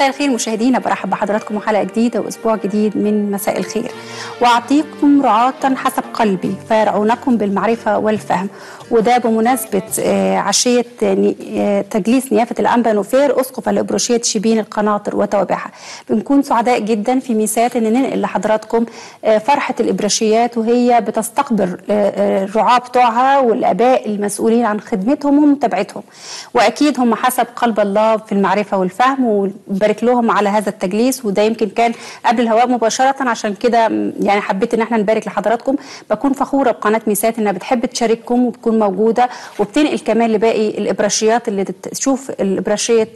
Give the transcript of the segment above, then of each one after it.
مساء الخير مشاهدينا برحب بحضراتكم حلقه جديده واسبوع جديد من مساء الخير واعطيكم رعاة حسب قلبي فيرعونكم بالمعرفه والفهم وده بمناسبه عشيه تجليس نيافه الانبا نوفير اسقف الابروشيه شبين القناطر وتوابعها بنكون سعداء جدا في ميسات ان ننقل لحضراتكم فرحه الابراشيات وهي بتستقبل الرعاه بتوعها والاباء المسؤولين عن خدمتهم ومتابعتهم واكيد هم حسب قلب الله في المعرفه والفهم وبارك لهم على هذا التجليس وده يمكن كان قبل الهواء مباشره عشان كده يعني حبيت ان احنا نبارك لحضراتكم بكون فخوره بقناه ميسات انها بتحب تشارككم وبتكون موجوده وبتنقل كمان لباقي الابراشيات اللي تشوف الابراشيه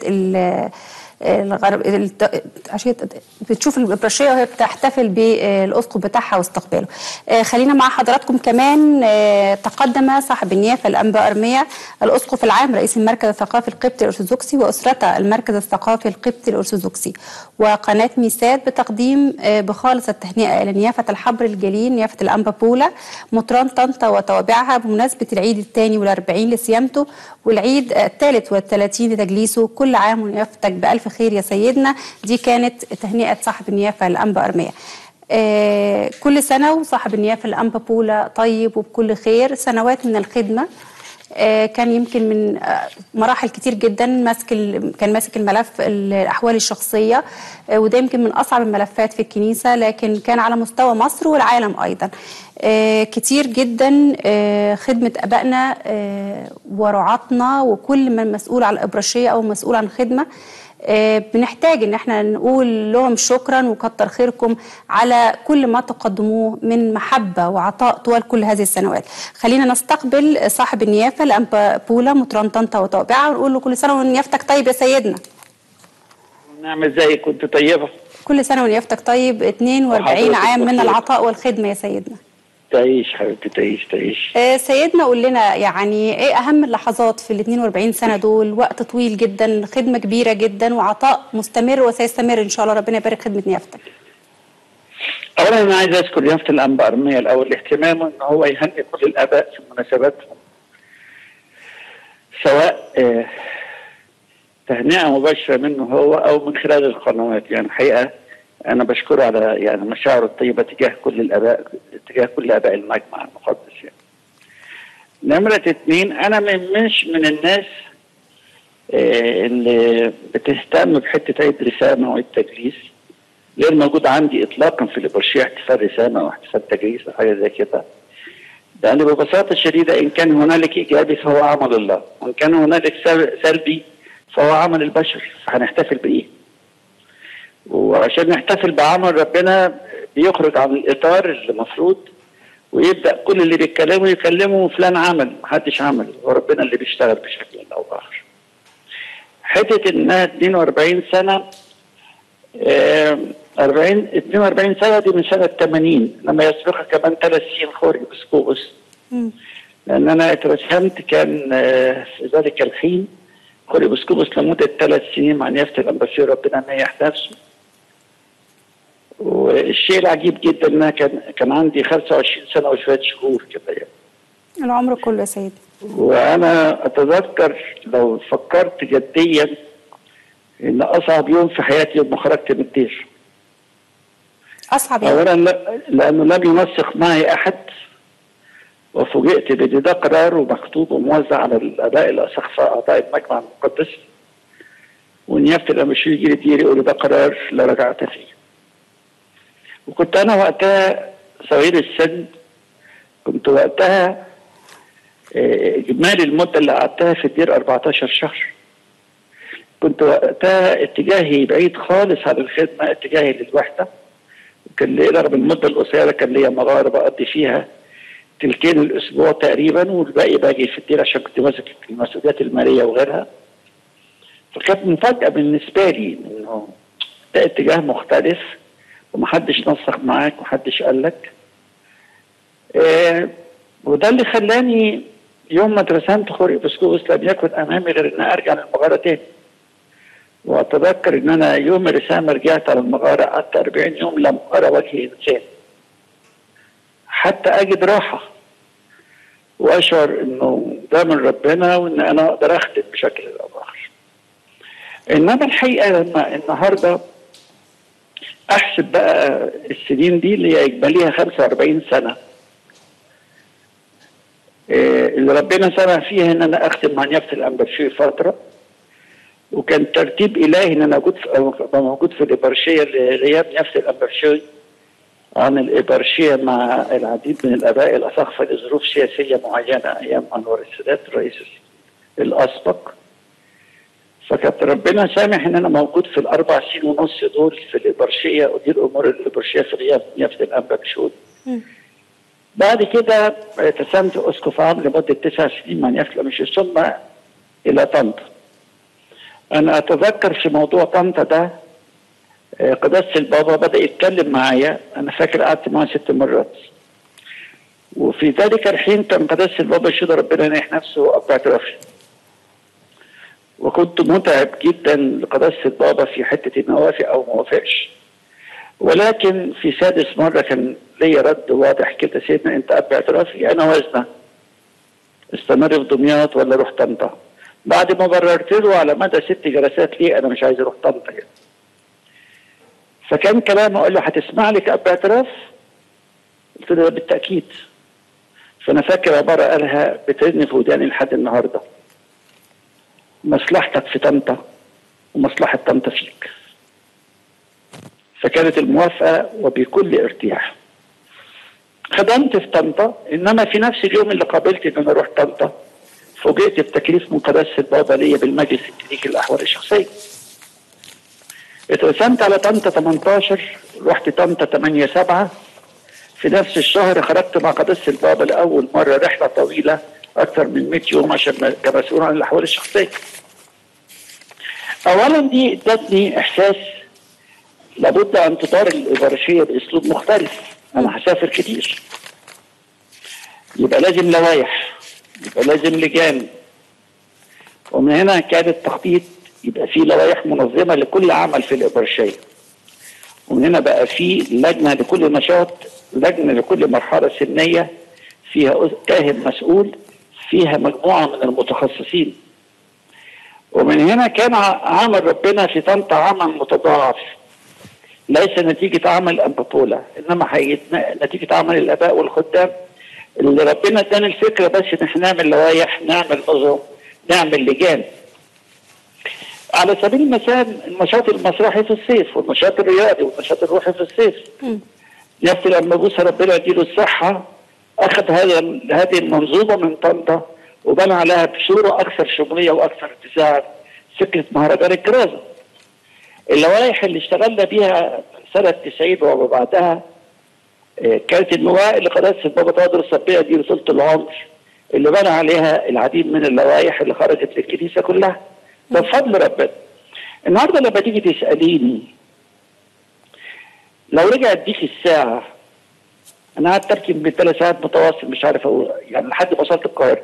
الغرب عشان بتشوف البرشيه وهي بتحتفل بالاسقف بتاعها واستقباله. خلينا مع حضراتكم كمان تقدم صاحب النيافه الانبا ارميا الاسقف العام رئيس المركز الثقافي القبطي الارثوذكسي واسرته المركز الثقافي القبطي الارثوذكسي وقناه ميسات بتقديم بخالص التهنئه الى نيافه الحبر الجليل نيافه الانبا بولا مطران طنطا وتوابعها بمناسبه العيد الثاني والأربعين لصيامته والعيد الثالث والثلاثين لتجليسه كل عام ونيافتك بألف خير يا سيدنا دي كانت تهنئة صاحب النيافة الأنبا أرمية آه كل سنة وصاحب النيافة الأنبا بولا طيب وبكل خير سنوات من الخدمة آه كان يمكن من آه مراحل كتير جدا ماسك كان ماسك الملف الاحوال الشخصيه آه وده يمكن من اصعب الملفات في الكنيسه لكن كان على مستوى مصر والعالم ايضا كتير جدا خدمه ابائنا ورعاتنا وكل من مسؤول على الابراشيه او مسؤول عن خدمه بنحتاج ان احنا نقول لهم شكرا وكتر خيركم على كل ما تقدموه من محبه وعطاء طوال كل هذه السنوات. خلينا نستقبل صاحب النيافه الانبا بولا مطران طنطا وتوابعها ونقول له كل سنه ونيافتك طيب يا سيدنا. نعم ازاي كنت طيبه؟ كل سنه ونيافتك طيب 42 عام من العطاء والخدمه يا سيدنا. تعيش حبيبتي تعيش تعيش آه سيدنا قول لنا يعني ايه اهم اللحظات في ال 42 سنه دول وقت طويل جدا خدمه كبيره جدا وعطاء مستمر وسيستمر ان شاء الله ربنا يبارك خدمه نيافتك اولا انا عايز اذكر نيافه الانبا ارميه الاول اهتمامه ان هو يهنئ كل الاباء في مناسباتهم سواء آه تهنئه مباشره منه هو او من خلال القنوات يعني الحقيقه انا بشكره على يعني مشاعره الطيبه تجاه كل الاباء تجاه كل اباء المجمع المقدس يعني. نمرة اتنين انا من مش من الناس آه اللي بتهتم بحته عيد رسامه وعيد تجليس غير موجود عندي اطلاقا في الابرشيه احتفال رسامه واحتفال تجليس او حاجه زي كده لان ببساطه شديده ان كان هنالك ايجابي فهو عمل الله وان كان هنالك سلبي فهو عمل البشر فهنحتفل بايه؟ وعشان نحتفل بعمل ربنا بيخرج عن الاطار اللي المفروض ويبدا كل اللي بيتكلموا يكلموا فلان عمل محدش عمل هو ربنا اللي بيشتغل بشكل او باخر. حته انها 42 سنه 40 42 سنه دي من سنه 80 لما يسبقها كمان ثلاث سنين خوري بسكوبس لان انا اترسمت كان في ذلك الحين خوري بسكوبس لمده ثلاث سنين مع نيافه الامباسير ربنا ينيح نفسه والشيء العجيب جدا ان كان كان عندي 25 سنه وشويه شهور كده يعني العمر كله يا سيدي وانا اتذكر لو فكرت جديا ان اصعب يوم في حياتي يوم ما خرجت من الدير اصعب يوم اولا لانه لم ينسق معي احد وفوجئت بان ده قرار ومكتوب وموزع على الاباء الاسقفه اعضاء المجمع المقدس ونيافه الامشير يجي لي دير يقول ده قرار لا رجعت فيه وكنت انا وقتها صغير السن كنت وقتها اجمالي المده اللي قعدتها في الدير 14 شهر كنت وقتها اتجاهي بعيد خالص عن الخدمه اتجاهي للوحده وكان لي رغم المده القصيره كان ليا مغاره بقضي فيها تلتين الاسبوع تقريبا والباقي باجي في الدير عشان كنت ماسك المسؤوليات الماليه وغيرها فكانت مفاجاه بالنسبه لي انه ده اتجاه مختلف ومحدش نسق معاك ومحدش قال لك إيه وده اللي خلاني يوم ما اترسمت خوري بسكوبس لم يكن امامي غير ان ارجع للمغاره تاني واتذكر ان انا يوم الرسامه رجعت على المغاره قعدت 40 يوم لم ارى وجه انسان حتى اجد راحه واشعر انه ده من ربنا وان انا اقدر اخدم بشكل او باخر انما الحقيقه لما النهارده احسب بقى السنين دي اللي هي اجماليها 45 سنه إيه اللي ربنا سمح فيها ان انا اختم مع نيافه الانبرشيه فتره وكان ترتيب الهي ان انا موجود في أبقى موجود في الابرشيه لغياب نيافه الانبرشيه عن الابرشيه مع العديد من الاباء الاصاخفه لظروف سياسيه معينه ايام انور السادات الرئيس الاسبق فكانت ربنا سامح ان انا موجود في الاربع سنين ونص دول في الابرشيه ادير امور الابرشيه في غياب نيافه الانبا بشود بعد كده اتسمت اسقف عام لمده تسع سنين مع نيافه الامشي ثم الى طنطا انا اتذكر في موضوع طنطا ده آه، قداسه البابا بدا يتكلم معايا انا فاكر قعدت معاه ست مرات وفي ذلك الحين كان قداسه البابا يشهد ربنا ينيح نفسه اب اعترافي وكنت متعب جدا لقداسه البابا في حته ان اوافق او ما اوافقش ولكن في سادس مره كان ليا رد واضح كده سيدنا انت اب اعترافي انا وزنه استمر في دمياط ولا اروح طنطا بعد ما بررت له على مدى ست جلسات ليه انا مش عايز اروح طنطا يعني. فكان كلامه اقول له هتسمع لي كاب اعتراف؟ قلت له بالتاكيد فانا فاكر عباره قالها بترن في وداني لحد النهارده مصلحتك في طنطا ومصلحه طنطا فيك فكانت الموافقه وبكل ارتياح خدمت في طنطا انما في نفس اليوم اللي قابلت ان انا اروح طنطا فوجئت بتكليف من قداسه بابا ليا بالمجلس الكلينيكي الاحوال الشخصيه اترسمت على طنطا 18 رحت طنطا 8 7 في نفس الشهر خرجت مع قداسه البابا لاول مره رحله طويله اكثر من 100 يوم عشان كمسؤول عن الاحوال الشخصيه. اولا دي ادتني احساس لابد ان تدار الابرشيه باسلوب مختلف انا هسافر كتير يبقى لازم لوائح يبقى لازم لجان ومن هنا كان التخطيط يبقى في لوائح منظمه لكل عمل في الابرشيه ومن هنا بقى في لجنه لكل نشاط لجنه لكل مرحله سنيه فيها كاهن مسؤول فيها مجموعه من المتخصصين ومن هنا كان عمل ربنا في طنطا عمل متضاعف ليس نتيجة عمل أمبابولا إنما نتيجة عمل الآباء والخدام اللي ربنا ادانا الفكرة بس إن احنا نعمل لوائح نعمل نظم نعمل لجان على سبيل المثال النشاط المسرحي في الصيف والنشاط الرياضي والنشاط الروحي في الصيف نفس لما بوس ربنا يديله الصحة أخذ هذا هذه المنظومة من طنطا وبنى عليها بصورة أكثر شمولية وأكثر اتساعا فكرة مهرجان الكرازة اللوائح اللي اشتغلنا بيها سنة 90 وما بعدها كانت النواة اللي قداسة البابا تقدر الصبية دي رسالة العمر اللي بنى عليها العديد من اللوائح اللي خرجت للكنيسة كلها ده بفضل ربنا النهارده لما تيجي تسأليني لو رجع اديك الساعة انا قعدت اركب بثلاث ساعات متواصل مش عارف اقول يعني لحد ما وصلت القاهرة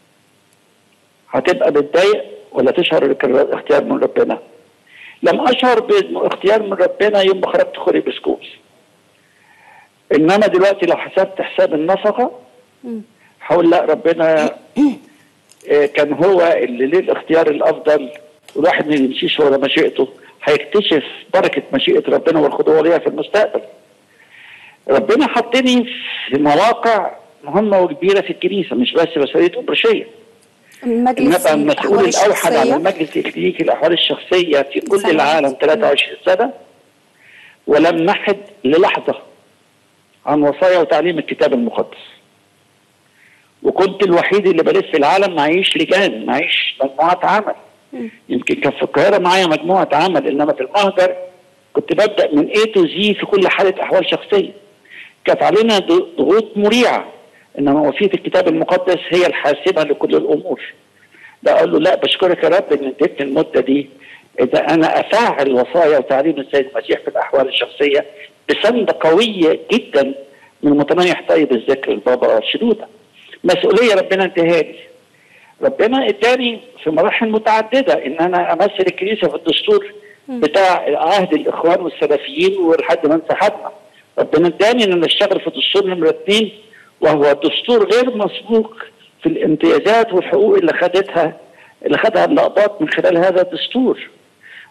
هتبقى متضايق ولا تشعر باختيار من ربنا؟ لم اشعر باختيار من ربنا يوم ما خرجت خوري بسكوبس انما دلوقتي لو حسبت حساب النفقه هقول لا ربنا كان هو اللي ليه الاختيار الافضل والواحد ما يمشيش ورا مشيئته هيكتشف بركه مشيئه ربنا والخضوع ليها في المستقبل ربنا حطني في مواقع مهمه وكبيره في الكنيسه مش بس مسؤوليه ابرشيه المجلس نبقى المسؤول الاوحد عن المجلس الكلينيكي الاحوال الشخصيه في كل صحيح. العالم 23 سنه ولم نحد للحظه عن وصايا وتعليم الكتاب المقدس وكنت الوحيد اللي بلف في العالم معيش لجان معيش مجموعات عمل يمكن كان في القاهره معايا مجموعه عمل انما في المهجر كنت ببدا من اي تو زي في كل حاله احوال شخصيه كانت علينا ضغوط مريعه انما وصيه الكتاب المقدس هي الحاسمه لكل الامور ده اقول له لا بشكرك يا رب ان اديتني المده دي اذا انا افعل وصايا وتعليم السيد المسيح في الاحوال الشخصيه بسنده قويه جدا من متميح طيب الذكر البابا شدوده مسؤوليه ربنا اداها لي ربنا اداني في مراحل متعدده ان انا امثل الكنيسه في الدستور بتاع عهد الاخوان والسلفيين ولحد ما انسحبنا ربنا اداني ان انا اشتغل في دستور نمره اثنين وهو دستور غير مسبوق في الامتيازات والحقوق اللي خدتها اللي خدها النقابات من خلال هذا الدستور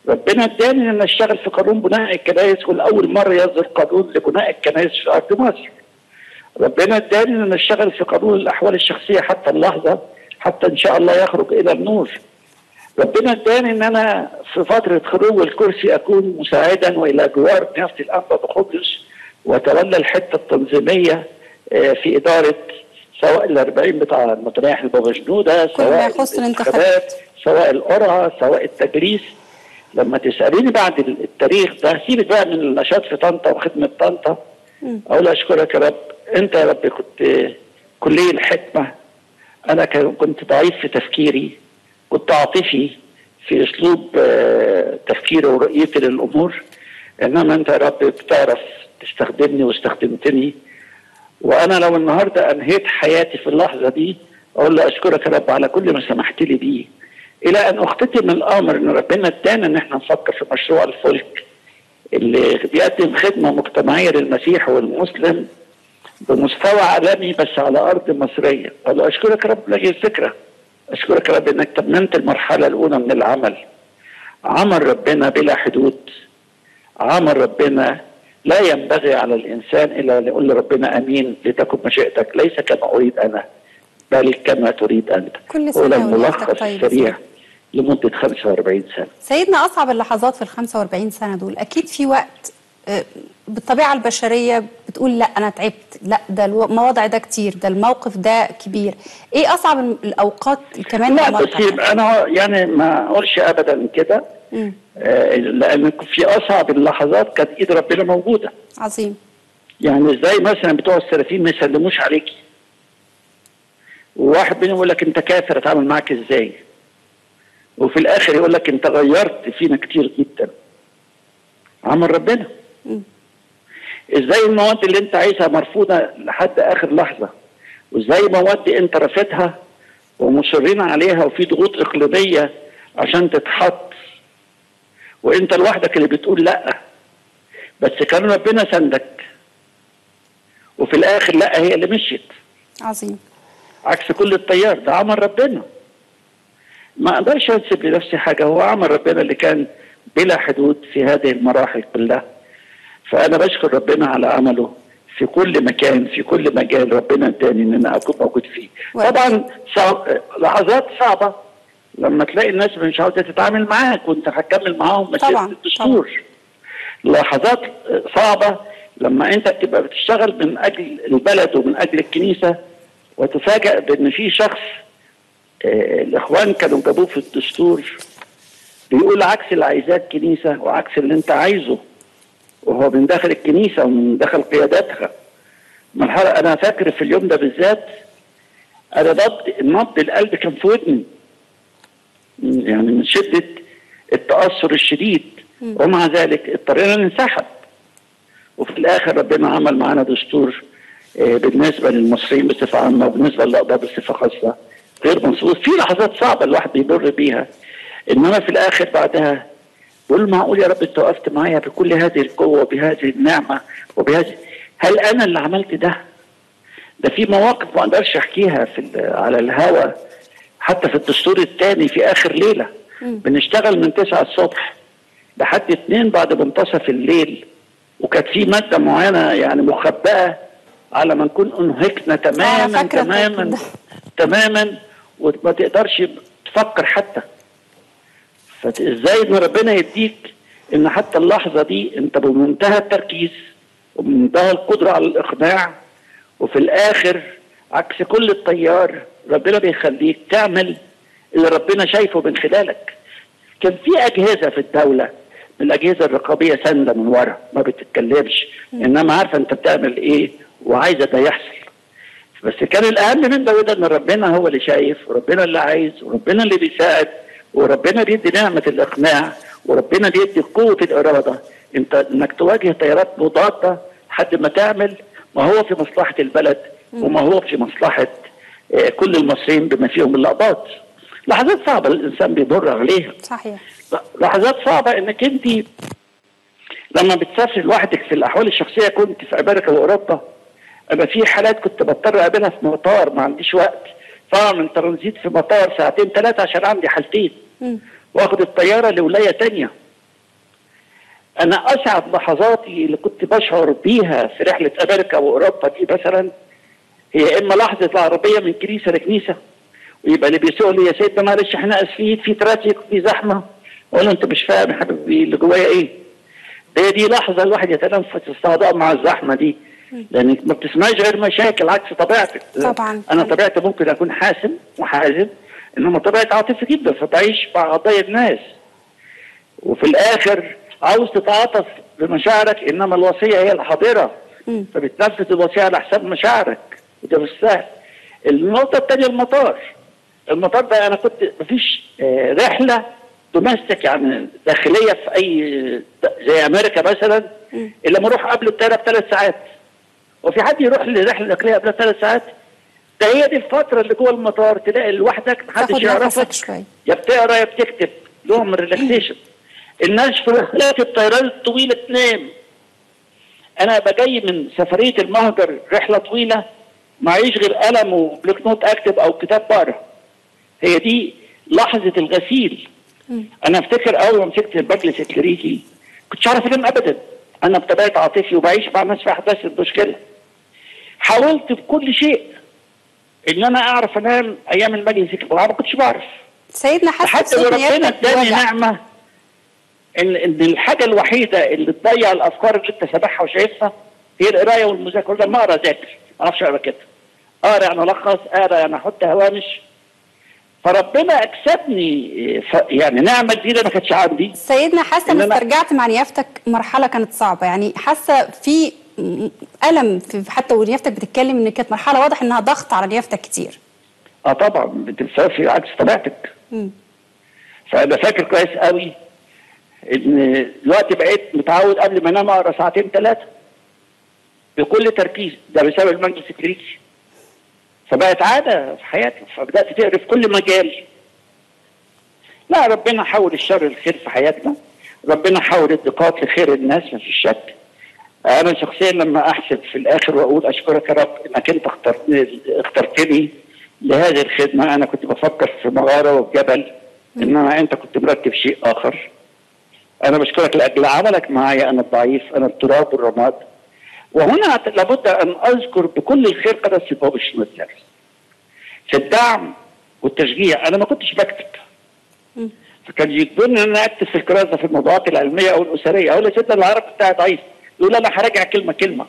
ربنا اداني ان اشتغل في قانون بناء الكنائس ولاول مره يصدر قانون لبناء الكنائس في ارض مصر. ربنا اداني ان اشتغل في قانون الاحوال الشخصيه حتى اللحظه حتى ان شاء الله يخرج الى النور. ربنا اداني ان انا في فتره خروج الكرسي اكون مساعدا والى جوار نيافه الانبا بقدس واتولى الحته التنظيميه في اداره سواء ال 40 بتاع المتناح البابا جنوده سواء يخص الانتخابات سواء القرعه سواء التجريس لما تساليني بعد التاريخ ده سيبك بقى من النشاط في طنطا وخدمه طنطا اقول اشكرك يا رب انت يا رب كنت كلي الحكمه انا كنت ضعيف في تفكيري كنت عاطفي في اسلوب تفكيري ورؤيتي للامور انما انت يا رب بتعرف تستخدمني واستخدمتني وانا لو النهارده انهيت حياتي في اللحظه دي اقول له اشكرك يا رب على كل ما سمحت لي بيه الى ان اختتم الامر ان ربنا ادانا ان احنا نفكر في مشروع الفلك اللي بيقدم خدمه مجتمعيه للمسيح والمسلم بمستوى عالمي بس على ارض مصريه اقول له اشكرك يا رب لاجل الفكره اشكرك يا رب انك تممت المرحله الاولى من العمل عمل ربنا بلا حدود عمل ربنا لا ينبغي على الانسان الا ان يقول لربنا امين لتكن مشيئتك ليس كما اريد انا بل كما تريد انت كل سنه الملخص طيب السريع لمده 45 سنه سيدنا اصعب اللحظات في ال 45 سنه دول اكيد في وقت بالطبيعه البشريه بتقول لا انا تعبت لا ده المواضع ده كتير ده الموقف ده كبير ايه اصعب الاوقات كمان لا بس انا يعني ما اقولش ابدا كده آه لان في اصعب اللحظات كانت ايد ربنا موجوده عظيم يعني ازاي مثلا بتوع السلفيين ما يسلموش عليكي وواحد منهم يقول لك انت كافر اتعامل معاك ازاي وفي الاخر يقول لك انت غيرت فينا كتير جدا عمل ربنا م. ازاي المواد اللي انت عايزها مرفوضه لحد اخر لحظه وازاي مواد انت رافضها ومصرين عليها وفي ضغوط اقليميه عشان تتحط وانت لوحدك اللي بتقول لا بس كان ربنا سندك وفي الاخر لا هي اللي مشيت عظيم عكس كل التيار ده عمل ربنا ما اقدرش انسب لنفسي حاجه هو عمل ربنا اللي كان بلا حدود في هذه المراحل كلها فانا بشكر ربنا على عمله في كل مكان في كل مجال ربنا اداني ان انا اكون موجود فيه طبعا صعب لحظات صعبه لما تلاقي الناس مش عاوزه تتعامل معاك وانت هتكمل معاهم مسيره الدستور لحظات صعبه لما انت بتبقى بتشتغل من اجل البلد ومن اجل الكنيسه وتفاجأ بان في شخص آه الاخوان كانوا جابوه في الدستور بيقول عكس اللي عايزاه الكنيسه وعكس اللي انت عايزه وهو من داخل الكنيسه ومن داخل قياداتها مرحله انا فاكر في اليوم ده بالذات انا نبض نبض القلب كان في ودني يعني من شده التاثر الشديد ومع ذلك اضطرينا ننسحب وفي الاخر ربنا عمل معانا دستور بالنسبه للمصريين بصفه عامه وبالنسبه للاقباط بصفه خاصه غير منصوص في لحظات صعبه الواحد بيمر بيها انما في الاخر بعدها بقول معقول يا رب انت وقفت معايا بكل هذه القوه وبهذه النعمه وبهذه هل انا اللي عملت ده؟ ده في مواقف ما اقدرش احكيها في على الهوا حتى في الدستور الثاني في اخر ليله م. بنشتغل من 9 الصبح لحد 2 بعد منتصف الليل وكانت في ماده معينه يعني مخبأه على ما نكون انهكنا تماما تماما تماما وما تقدرش تفكر حتى فازاي ان ربنا يديك ان حتى اللحظه دي انت بمنتهى التركيز وبمنتهى القدره على الاقناع وفي الاخر عكس كل التيار ربنا بيخليك تعمل اللي ربنا شايفه من خلالك كان في اجهزه في الدوله من الاجهزه الرقابيه سانده من ورا ما بتتكلمش انما عارفه انت بتعمل ايه وعايزه ده يحصل بس كان الاهم من ده وده ان ربنا هو اللي شايف وربنا اللي عايز وربنا اللي بيساعد وربنا بيدي نعمه الاقناع وربنا بيدي قوه الاراده انت انك تواجه تيارات مضاده لحد ما تعمل ما هو في مصلحه البلد وما هو في مصلحه كل المصريين بما فيهم الاقباط لحظات صعبه الانسان بيمر عليها صحيح لحظات صعبه انك انت لما بتسافر لوحدك في الاحوال الشخصيه كنت في امريكا واوروبا انا في حالات كنت بضطر اقابلها في مطار ما عنديش وقت فاعمل ترانزيت في مطار ساعتين ثلاثه عشان عندي حالتين واخد الطياره لولايه تانية انا اسعد لحظاتي اللي كنت بشعر بيها في رحله امريكا واوروبا دي مثلا هي اما لحظه العربيه من كنيسه لكنيسه ويبقى اللي بيسوق لي يا سيدنا معلش احنا اسفين في ترافيك في زحمه اقول له انت مش فاهم يا حبيبي اللي جوايا ايه هي دي لحظه الواحد يتنفس الصعداء مع الزحمه دي لانك ما بتسمعش غير مشاكل عكس طبيعتك طبعا انا طبيعتي ممكن اكون حاسم وحازم انما طبيعتي عاطفي جدا فبعيش مع قضايا الناس وفي الاخر عاوز تتعاطف بمشاعرك انما الوصيه هي الحاضره مم. فبتنفذ الوصيه على حساب مشاعرك وده مش سهل النقطه الثانيه المطار المطار ده انا كنت مفيش آه، رحله دومستيك يعني داخليه في اي زي امريكا مثلا مم. الا لما اروح قبل الطياره بثلاث ساعات وفي حد يروح لرحله داخليه قبل ثلاث ساعات ده هي دي الفتره اللي جوه المطار تلاقي لوحدك محدش تاخد يعرفك نفسك شويه يا بتقرا يا بتكتب نوع من الريلاكسيشن الناس في رحلات الطيران الطويله تنام انا ابقى جاي من سفريه المهجر رحله طويله معيش غير قلم وبلوك نوت اكتب او كتاب بقرا هي دي لحظه الغسيل مم. انا افتكر اول ما مسكت المجلس الكليريكي كنتش عارف انام ابدا انا بطبيعه عاطفي وبعيش مع الناس في احداث المشكله حاولت بكل شيء ان انا اعرف انام ايام المجلس الكليريكي ما كنتش بعرف سيدنا حسن لحد صوت ما ربنا نيابتك اداني بوجع. نعمه ان ان الحاجه الوحيده اللي تضيع الافكار اللي انت سامعها وشايفها هي القرايه والمذاكره ولا ما اقرا اذاكر ما اعرفش اقرا كده اقرا يعني الخص اقرا يعني احط هوامش فربنا اكسبني ف- يعني نعمه جديده ما كانتش عندي سيدنا حاسه إن ان أنا- استرجعت مع نيافتك مرحله كانت صعبه يعني حاسه في م- الم في حتى ونيافتك بتتكلم ان كانت مرحله واضح انها ضغط على نيافتك كتير اه طبعا بتسافر عكس طبيعتك مم. فانا فاكر كويس قوي ان دلوقتي بقيت متعود قبل ما انام اقرا ساعتين ثلاثه بكل تركيز ده بسبب المجلس الكلينيكي فبقت عاده في حياتي فبدات تقرا في كل مجال لا ربنا حول الشر الخير في حياتنا ربنا حول الضيقات لخير الناس ما فيش شك انا شخصيا لما احسب في الاخر واقول اشكرك يا رب انك انت اخترتني اخترتني لهذه الخدمه انا كنت بفكر في مغاره وفي جبل انما انت كنت مرتب شيء اخر انا بشكرك لاجل عملك معي انا الضعيف انا التراب والرماد وهنا لابد ان اذكر بكل الخير قدس بابا شنود في الدعم والتشجيع انا ما كنتش بكتب مم. فكان يجبرني ان انا اكتب في الكراسه في الموضوعات العلميه او الاسريه اقول يا سيدنا العربي بتاعي ضعيف يقول انا هراجع كلمه كلمه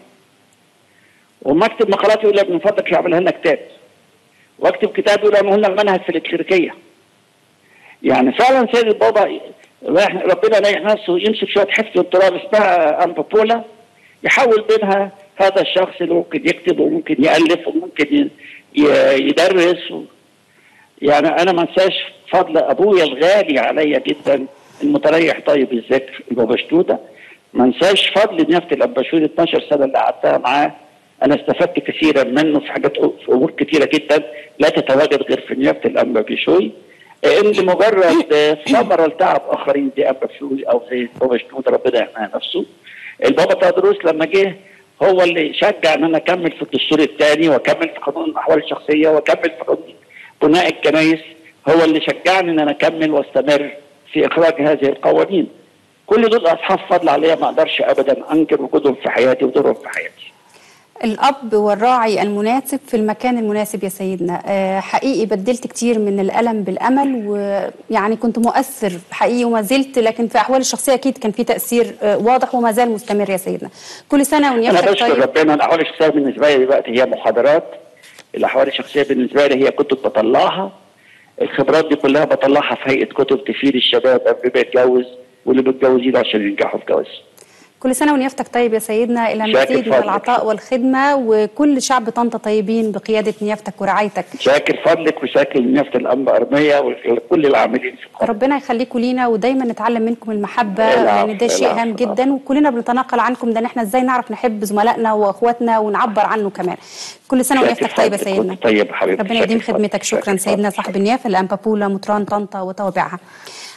وما اكتب مقالات يقول لك من فضلك اعملها لنا كتاب واكتب كتاب يقول اعمل لنا المنهج في الكليريكيه يعني فعلا سيد البابا رايح- ربنا رايح نفسه يمسك شويه حفظ التراب اسمها امبابولا يحول بينها هذا الشخص اللي ممكن يكتب وممكن يالف وممكن ي- ي- يدرس و... يعني انا ما انساش فضل ابويا الغالي عليا جدا المتريح طيب الذكر البابا شتوده ما انساش فضل نيافه الاباشور 12 سنه اللي قعدتها معاه انا استفدت كثيرا منه في حاجات في امور كثيره جدا لا تتواجد غير في نيافه الانبا بشوي ان لمجرد ثمره لتعب اخرين زي انبا بشوي او زي بابا شتوده ربنا يحميها نفسه البابا تدروس لما جه هو اللي شجع ان انا اكمل في الدستور الثاني واكمل في قانون الاحوال الشخصيه واكمل في قانون بناء الكنائس هو اللي شجعني ان انا اكمل واستمر في اخراج هذه القوانين كل دول اصحاب فضل عليا ما اقدرش ابدا انكر وجودهم في حياتي ودورهم في حياتي الأب والراعي المناسب في المكان المناسب يا سيدنا آه، حقيقي بدلت كتير من الألم بالأمل ويعني كنت مؤثر حقيقي وما زلت لكن في أحوال الشخصية أكيد كان في تأثير آه، واضح وما زال مستمر يا سيدنا كل سنة انا ونيافتك بشكر طيب ربنا الاحوال الشخصيه بالنسبه لي دلوقتي هي محاضرات الاحوال الشخصيه بالنسبه لي هي كتب بطلعها الخبرات دي كلها بطلعها في هيئه كتب تفيد الشباب قبل ما يتجوز واللي متجوزين عشان ينجحوا في جواز كل سنة ونيافتك طيب يا سيدنا إلى شاكر مزيد من فضلك. العطاء والخدمة وكل شعب طنطا طيبين بقيادة نيافتك ورعايتك شاكر فضلك وشاكر نيافه الانبا ارميه وكل العاملين في القناه ربنا يخليكم لينا ودايما نتعلم منكم المحبه العفو، لان ده شيء العفو، هام العفو. جدا وكلنا بنتناقل عنكم ده ان احنا ازاي نعرف نحب زملائنا واخواتنا ونعبر عنه كمان كل سنه شاكر ونيافتك طيب يا فضلك سيدنا وانت طيب حبيبي ربنا يديم شاكر خدمتك فضلك، شكرا شاكر سيدنا فضلك. صاحب النيافه الانبابولا مطران طنطا وتوابعها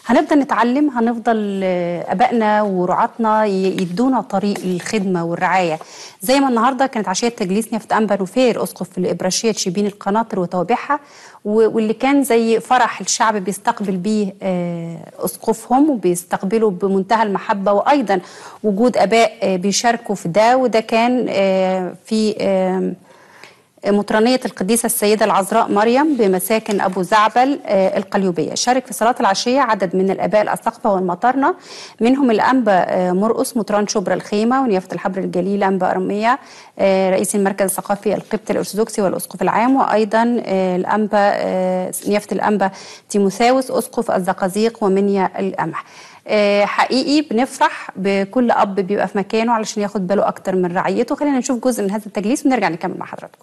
هنفضل نتعلم هنفضل آه، ابائنا ورعاتنا ي- يدونا طريق الخدمه والرعايه زي ما النهارده كانت عشيه تجليس نيافه انبا نوفير اسقف الابراشيه شبين القناطر وتوابعها و- واللي كان زي فرح الشعب بيستقبل بيه آه، اسقفهم وبيستقبلوا بمنتهى المحبه وايضا وجود اباء آه، بيشاركوا في ده وده كان آه، في آه، مطرانية القديسة السيدة العذراء مريم بمساكن أبو زعبل آه، القليوبية شارك في صلاة العشية عدد من الآباء الأساقفة والمطارنة منهم الأنبا آه، مرقس مطران شبرا الخيمة ونيافة الحبر الجليل أنبا أرمية آه، رئيس المركز الثقافي القبطي الأرثوذكسي والأسقف العام وأيضا آه، الأنبا آه، نيافة الأنبا تيموثاوس أسقف الزقازيق ومنيا القمح آه، حقيقي بنفرح بكل اب بيبقى في مكانه علشان ياخد باله اكتر من رعيته خلينا نشوف جزء من هذا التجليس ونرجع نكمل مع حضراتكم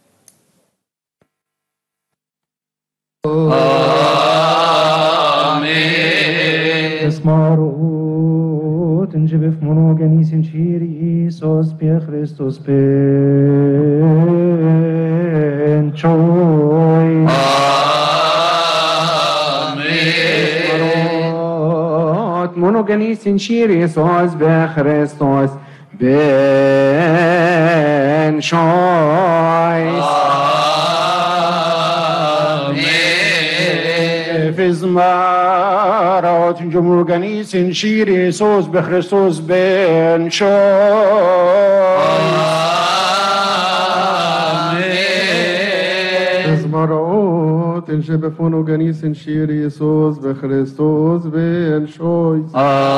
Esmarut începe monogenis in Iisus pe Christus pen choi. Esmarut monogenis in Iisus pe Christus ben choi. Fizmarot جمهور جنيس شير يسوس بخريستوس بن Fizmarot شبه فونو جنيس شير يسوس بخريستوس بن شويس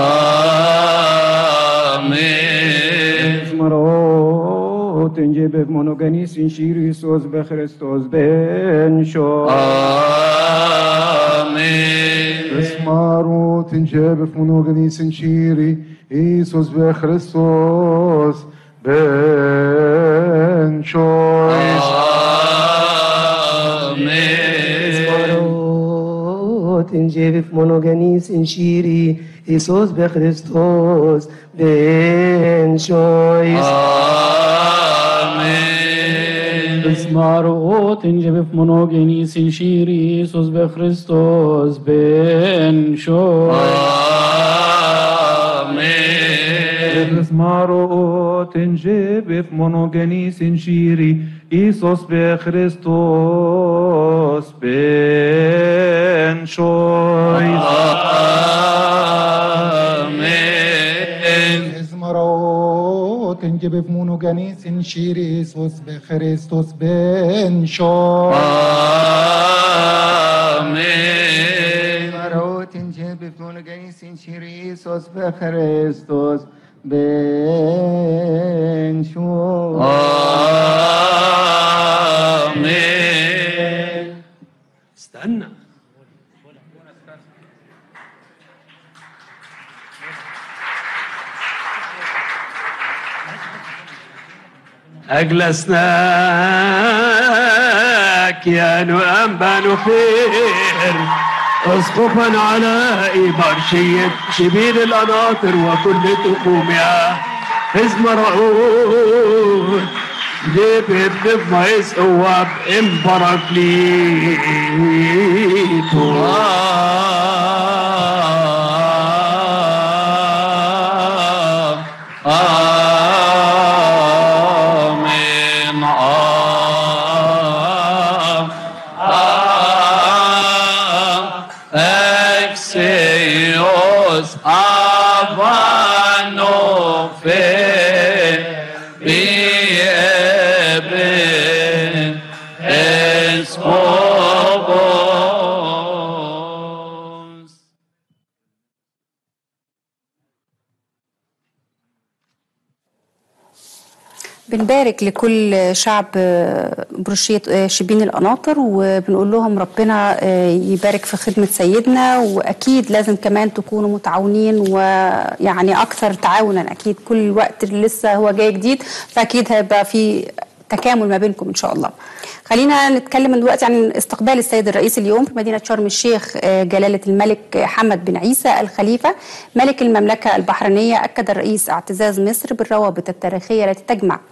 Fizmarot جبه فونو جنيس شير يسوس بخريستوس بن شويس اسمارو تنجاب في منوغني سنشيري إيسوس بخريستوس بن شويس اسمارو تنجاب في منوغني سنشيري إيسوس بخريستوس بن شويس اسمارو تنجب في منوجيني سنشيري إيسوس بخريستوس بن شوي اسمارو تنجب في منوجيني سنشيري إيسوس بخريستوس بن شوي Izmaro, تنجب في مونوجانيس نشيري يسوس بخريستوس بن شو Izmaro, تنجب في مونوجانيس نشيري يسوس بخريستوس بن شو استنى أجلسناك يا نؤمن نفير اسقفا على إبرشية شبيل القناطر وكل تقومها حزم رعود جيب ابن مايس قواب امبراكليتو آمين آم آم Exios avanofe bieben escobos بنبارك لكل شعب بروشية شبين القناطر وبنقول لهم ربنا يبارك في خدمة سيدنا وأكيد لازم كمان تكونوا متعاونين ويعني أكثر تعاونا أكيد كل وقت اللي لسه هو جاي جديد فأكيد هيبقى في تكامل ما بينكم إن شاء الله خلينا نتكلم دلوقتي عن استقبال السيد الرئيس اليوم في مدينة شرم الشيخ جلالة الملك حمد بن عيسى الخليفة ملك المملكة البحرينية أكد الرئيس اعتزاز مصر بالروابط التاريخية التي تجمع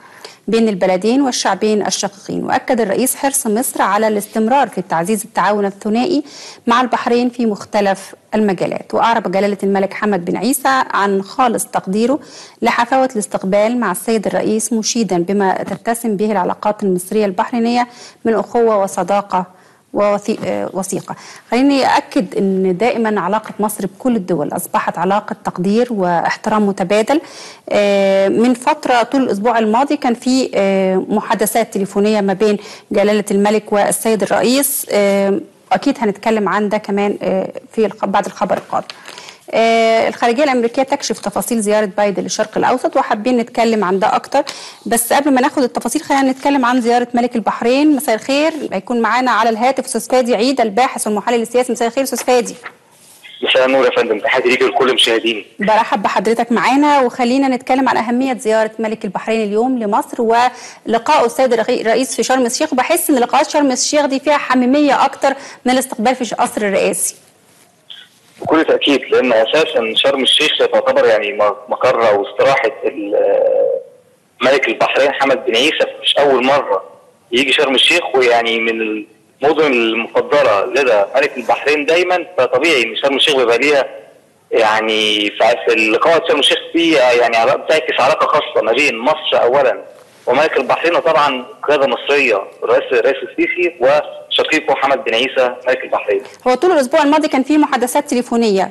بين البلدين والشعبين الشقيقين وأكد الرئيس حرص مصر على الاستمرار في تعزيز التعاون الثنائي مع البحرين في مختلف المجالات وأعرب جلالة الملك حمد بن عيسى عن خالص تقديره لحفاوة الاستقبال مع السيد الرئيس مشيدا بما تتسم به العلاقات المصرية البحرينية من أخوة وصداقة ووثي- آه، وثيقة خليني أكد أن دائما علاقة مصر بكل الدول أصبحت علاقة تقدير واحترام متبادل آه، من فترة طول الأسبوع الماضي كان في آه، محادثات تليفونية ما بين جلالة الملك والسيد الرئيس آه، أكيد هنتكلم عن ده كمان آه، في الخ- بعد الخبر القادم آه، الخارجيه الامريكيه تكشف تفاصيل زياره بايدن للشرق الاوسط وحابين نتكلم عن ده اكتر بس قبل ما ناخد التفاصيل خلينا نتكلم عن زياره ملك البحرين مساء الخير هيكون معانا على الهاتف استاذ فادي عيد الباحث والمحلل السياسي مساء الخير استاذ فادي مساء النور يا فندم تحياتي ليك ولكل مشاهديني برحب بحضرتك معانا وخلينا نتكلم عن أهمية زيارة ملك البحرين اليوم لمصر ولقائه السيد الرئي- الرئيس في شرم الشيخ بحس إن لقاءات شرم الشيخ دي فيها حميمية أكتر من الاستقبال في القصر الرئاسي بكل تاكيد لان اساسا شرم الشيخ تعتبر يعني م- مقر او استراحه ال- ملك البحرين حمد بن عيسى مش اول مره يجي شرم الشيخ ويعني من المدن المفضله لدى ملك البحرين دايما فطبيعي ان شرم الشيخ بيبقى ليها يعني في في لقاء شرم الشيخ في يعني علاقة- بتعكس علاقه خاصه ما بين مصر اولا وملك البحرين وطبعا قياده مصريه الرئيس الرئيس السيسي وشقيقه حمد بن عيسى ملك البحرين هو طول الأسبوع الماضي كان في محادثات تليفونية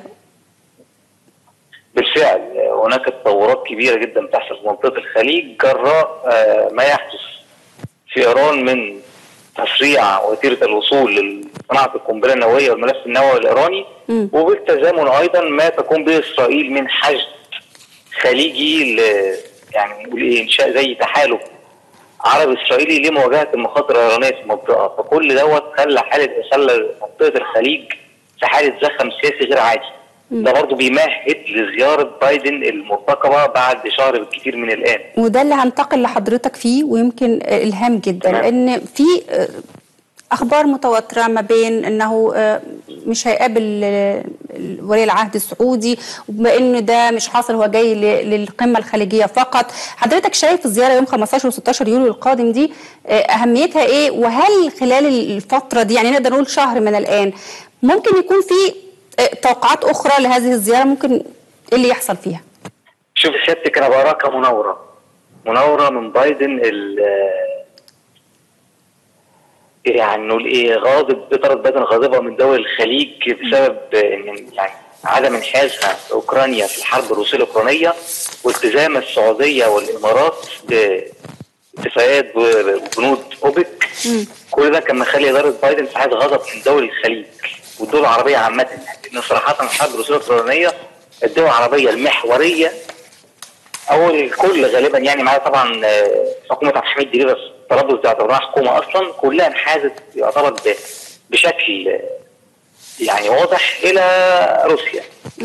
بالفعل هناك تطورات كبيره جدا بتحصل في منطقه الخليج جراء آه، ما يحدث في ايران من تسريع وتيره الوصول لصناعه القنبله النوويه والملف النووي الايراني مم. وبالتزامن ايضا ما تقوم به اسرائيل من حشد خليجي ل يعني نقول ايه انشاء زي تحالف عربي اسرائيلي لمواجهه المخاطر الايرانيه في المنطقه فكل دوت خلى حاله خلى منطقه الخليج في حاله زخم سياسي غير عادي ده برضه بيمهد لزياره بايدن المرتقبه بعد شهر بالكثير من الان وده اللي هنتقل لحضرتك فيه ويمكن آه، إلهام جدا تمام. لأن في آه، أخبار متواترة ما بين أنه آه، مش هيقابل آه، ولي العهد السعودي وبما أنه ده مش حاصل هو جاي ل- للقمة الخليجية فقط حضرتك شايف الزيارة يوم 15 و 16 يوليو القادم دي آه، أهميتها إيه وهل خلال الفترة دي يعني نقدر نقول شهر من الآن ممكن يكون في آه، توقعات أخرى لهذه الزيارة ممكن إيه اللي يحصل فيها؟ شوف سيادتك انا بقراها كمناوره مناوره من بايدن ال يعني نقول ايه غاضب بطرد بايدن غاضبه من دول الخليج بسبب ان يعني عدم انحازها اوكرانيا في الحرب الروسيه الاوكرانيه والتزام السعوديه والامارات باتفاقيات وبنود اوبك كل ده كان مخلي اداره بايدن في حاله غضب من دول الخليج والدول العربيه عامه لان صراحه الحرب الروسيه الاوكرانيه الدول العربيه المحوريه او الكل غالبا يعني معايا طبعا آه، حكومه عبد الحميد دي بس طرابلس دي اعتبرها حكومه اصلا كلها انحازت يعتبر ب- بشكل آه، يعني واضح الى روسيا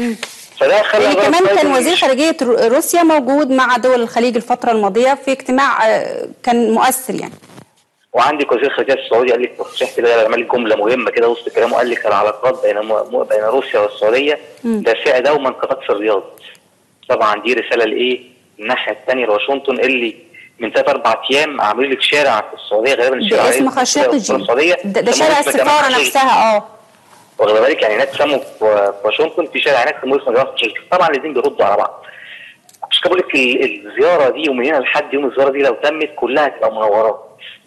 فده خلى يعني إدارة كمان كان بايدن وزير مش- خارجية رو- روسيا موجود مع دول الخليج الفترة الماضية في اجتماع آه، كان مؤثر يعني وعندك وزير الخارجيه السعودي قال لك تصريح كده عمل جمله مهمه كده وسط كلامه قال لك العلاقات بين م- بين روسيا والسعوديه دافئه دوما كطقس الرياض طبعا دي رساله لايه؟ الناحيه الثانيه لواشنطن اللي من ثلاث اربع ايام عاملين لك شارع في السعوديه غالبا الشارع باسم الرئيسي خاشقجي في السعوديه ده, ده سموه شارع اسم جمال السفارة خاشقجي. نفسها اه واخد بالك يعني هناك سموا في في واشنطن في شارع هناك سموه اسمه جمال خاشقجي طبعا الاثنين بيردوا على بعض عشان كده بقول لك ال- الزياره دي ومن هنا لحد يوم الزياره دي لو تمت كلها تبقى منورات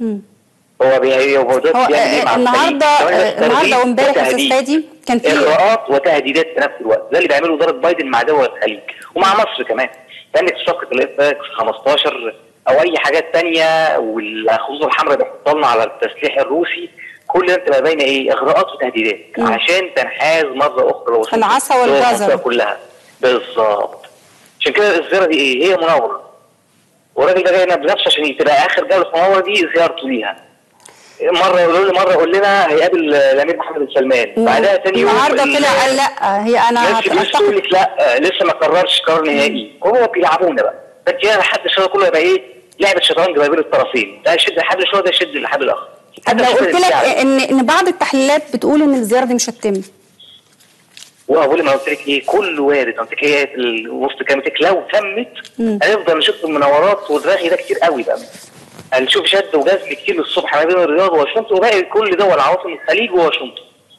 هو بي هو ده هو بيعمل إيه مع آه، النهارده الخليج؟ كمان آه، النهارده ترغيب وامبارح يا استاذ وتهديد. فادي كان في اغراءات وتهديدات في نفس الوقت ده اللي بيعمله اداره بايدن مع دول الخليج ومع مصر كمان لان صفقه الاف 15 او اي حاجات تانية والخطوط الحمراء بيحطها لنا على التسليح الروسي كل ده بتبقى باينه ايه اغراءات وتهديدات عشان تنحاز مره اخرى وسط العصا دول والجزر. المنطقة كلها بالظبط عشان كده الزياره دي ايه هي مناوره والراجل ده جاي بنفسه عشان تبقى اخر جوله في المناوره دي زيارته ليها مره يقولوا لي مره يقول لنا هيقابل الامير محمد بن سلمان بعدها تاني يوم النهارده ال- طلع قال لا هي انا ناس كتير تقول اعتقد لك لا آه، لسه ما قررش قرار نهائي هو بيلعبونا بقى فانت هنا لحد الشهر كله يبقى ايه لعبه شطرنج ما بين الطرفين ده يشد حبل شويه ده يشد الحبل الاخر طب حتى لو مش قلت فارق لك يعني. ان ان بعض التحليلات بتقول ان الزياره دي مش هتتم واول ما قلت لك ايه كل وارد قلت لك ايه وسط كلمتك لو تمت هنفضل نشوف المناورات والرغي ده كتير قوي بقى هنشوف شد وجذب كتير للصبح ما بين الرياض وواشنطن وباقي كل دول عواصم الخليج وواشنطن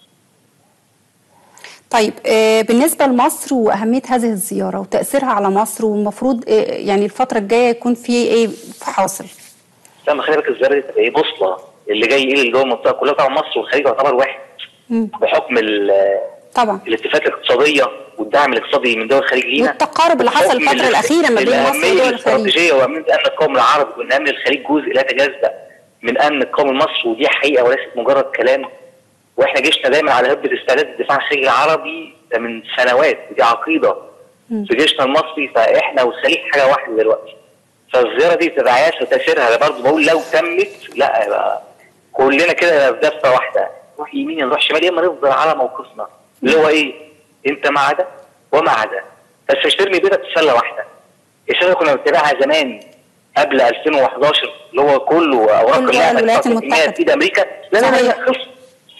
طيب آه، بالنسبة لمصر وأهمية هذه الزيارة وتأثيرها على مصر والمفروض آه، يعني الفترة الجاية يكون في إيه حاصل لما خلي بالك الزياره دي تبقى ايه بوصله اللي جاي ايه اللي هو المنطقه كلها طبعا مصر والخليج يعتبر واحد مم. بحكم ال- طبعا الاتفاقات الاقتصاديه والدعم الاقتصادي من دول الخليج لينا والتقارب اللي حصل بحكم الفترة ال- الأخيرة ما بين مصر الأهمية ودول الخليج الاستراتيجيه وامن امن القوم العربي وان امن الخليج جزء لا يتجزا من امن القوم المصري ودي حقيقه وليست مجرد كلام واحنا جيشنا دايما على هبه استعداد الدفاع عن الخليج العربي ده من سنوات ودي عقيده في جيشنا المصري فاحنا والخليج حاجه واحده دلوقتي فالزياره دي تداعياتها وتاثيرها انا برضه بقول لو تمت لا يبقى كلنا كده في دفه واحده نروح يمين نروح شمال يا اما نفضل على موقفنا اللي هو ايه؟ انت مع ده ومع ده بس مش ترمي بيتك في سله واحده السله اللي كنا بنتابعها زمان قبل 2011 اللي هو كله اوراق كل اللعبة الولايات بتاعت المتحدة. في امريكا لا لا لا صحيح. لا، خلصت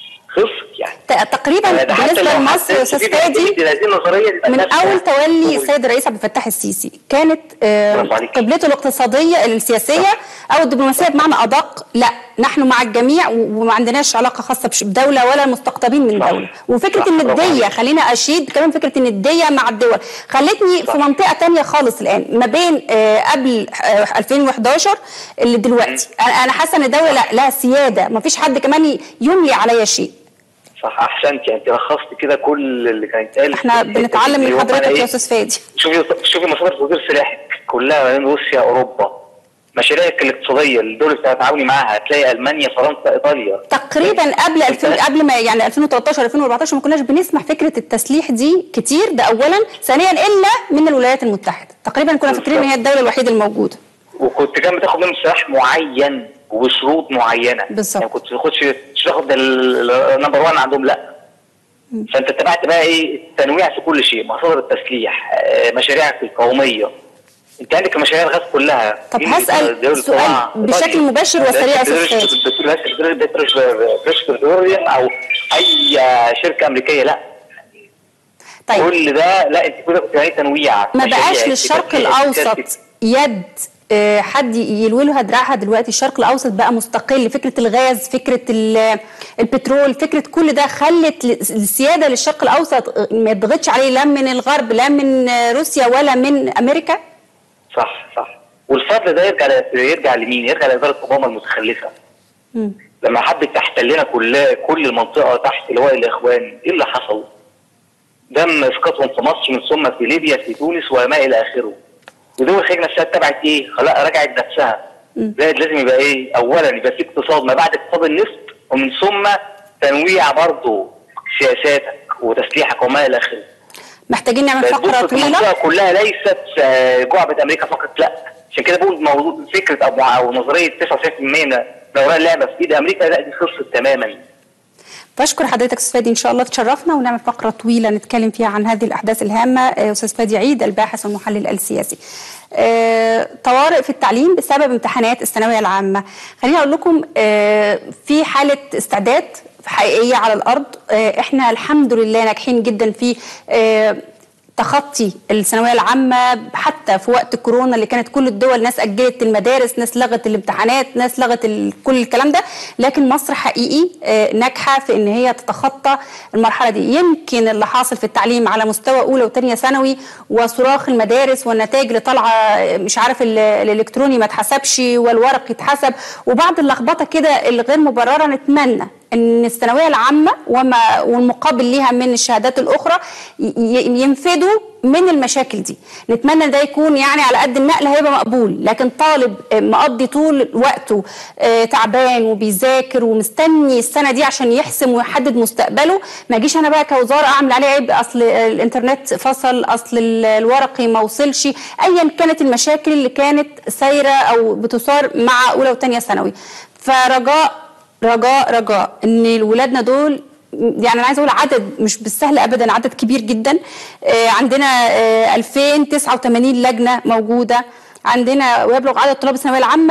خلصت يعني ت- تقريبا ده حتى بالنسبة لو لمصر يا حسيت أستاذ في فادي تأكيد هذه النظريه تبقى من نفسها. اول تولي قول. السيد الرئيس عبد الفتاح السيسي كانت آه، برافو عليك. قبلته الاقتصاديه السياسيه او الدبلوماسيه بمعنى ادق لا نحن مع الجميع و- وما عندناش علاقه خاصه بش- بدوله ولا مستقطبين من صح. دوله وفكره صح، ان برافو الديه عليك. خلينا اشيد كمان فكره ان الديه مع الدول خلتني في صح. منطقه تانية خالص الان ما بين آه، قبل آه، 2011 اللي دلوقتي انا أنا حاسه ان الدوله لا لها سياده ما فيش حد كمان ي- يملي عليا شيء صح احسنت يعني انت لخصت كده كل اللي كان يتقال احنا في الحتة بنتعلم دي. من هو حضرتك أنا يا إيه؟ استاذ فادي شوفي شوفي مصادر تصدير سلاحك كلها ما بين روسيا اوروبا مشاريعك الاقتصاديه الدول اللي بتتعاوني معاها هتلاقي المانيا فرنسا ايطاليا تقريبا قبل 2000 قبل ما يعني 2013 2014 ما كناش بنسمع فكره التسليح دي كتير ده اولا ثانيا الا من الولايات المتحده تقريبا كنا فاكرين ان هي الدوله الوحيده الموجوده وكنت كمان بتاخد منهم سلاح معين وبشروط معينه بالظبط. يعني كنت تاخدش مش تاخد النمبر 1 عندهم لا فانت اتبعت بقى ايه التنويع في كل شيء مصادر التسليح آه، مشاريعك القوميه انت عندك مشاريع الغاز كلها طب دي هسأل دول سؤال الصناعة. بشكل إيطاليا. مباشر وسريع يا أستاذ بتدرس- فادي. بتدرس- بتدرس- بتدرس بتروليوم او اي شركه امريكيه لا طيب كل ده لا انت كده بتعملي تنويع ما مشاريع، بقاش انت للشرق بت- الاوسط بت- يد آه، حد يلوي لها دراعها دلوقتي الشرق الاوسط بقى مستقل فكره الغاز فكره ال- البترول فكره كل ده خلت ل- السياده للشرق الاوسط آه، ما يضغطش عليه لا من الغرب لا من آه، روسيا ولا من امريكا صح صح والفضل ده يرجع ل- يرجع لمين؟ يرجع لاداره اوباما المتخلفه مم. لما حبت تحتل لنا كل كل المنطقه تحت لواء الاخوان ايه اللي حصل؟ دم اسقاطهم في مصر من ثم في ليبيا في تونس وما الى اخره ودول الخليج نفسها اتبعت ايه؟ خلاص رجعت نفسها زائد لازم يبقى ايه؟ اولا يبقى في اقتصاد ما بعد اقتصاد النفط ومن ثم تنويع برضه سياساتك وتسليحك وما الى اخره محتاجين نعمل بس فقره بص، طويله المنطقه كلها ليست آه، جعبه امريكا فقط لا عشان كده بقول موضوع فكره او او نظريه 99% من دوران اللعبه في ايد امريكا لا دي خلصت تماما بشكر حضرتك استاذ فادي ان شاء الله تشرفنا ونعمل فقره طويله نتكلم فيها عن هذه الاحداث الهامه آه، استاذ فادي عيد الباحث والمحلل السياسي. آه، طوارئ في التعليم بسبب امتحانات الثانويه العامه. خليني اقول لكم آه، في حاله استعداد حقيقيه على الارض آه، احنا الحمد لله ناجحين جدا في آه، تخطي الثانويه العامه حتى في وقت كورونا اللي كانت كل الدول ناس اجلت المدارس ناس لغت الامتحانات ناس لغت ال- كل الكلام ده لكن مصر حقيقي آه، ناجحه في ان هي تتخطى المرحله دي يمكن اللي حاصل في التعليم على مستوى اولى وثانيه ثانوي وصراخ المدارس والنتائج اللي طالعه آه، مش عارف ال- الالكتروني ما اتحسبش والورق يتحسب وبعض اللخبطه كده الغير مبرره نتمنى ان الثانويه العامه وما والمقابل ليها من الشهادات الاخرى ي- ي- ينفذوا من المشاكل دي نتمنى ده يكون يعني على قد النقل هيبقى مقبول لكن طالب آه، مقضي طول وقته آه، تعبان وبيذاكر ومستني السنه دي عشان يحسم ويحدد مستقبله ما اجيش انا بقى كوزاره اعمل عليه عبء اصل آه، الانترنت فصل اصل ال- الورقي ما وصلش ايا كانت المشاكل اللي كانت سايره او بتثار مع اولى وثانيه ثانوي فرجاء رجاء رجاء ان ولادنا دول يعني انا عايزه اقول عدد مش بالسهل ابدا عدد كبير جدا آه، عندنا آه، 2089 لجنه موجوده عندنا ويبلغ عدد طلاب الثانويه العامه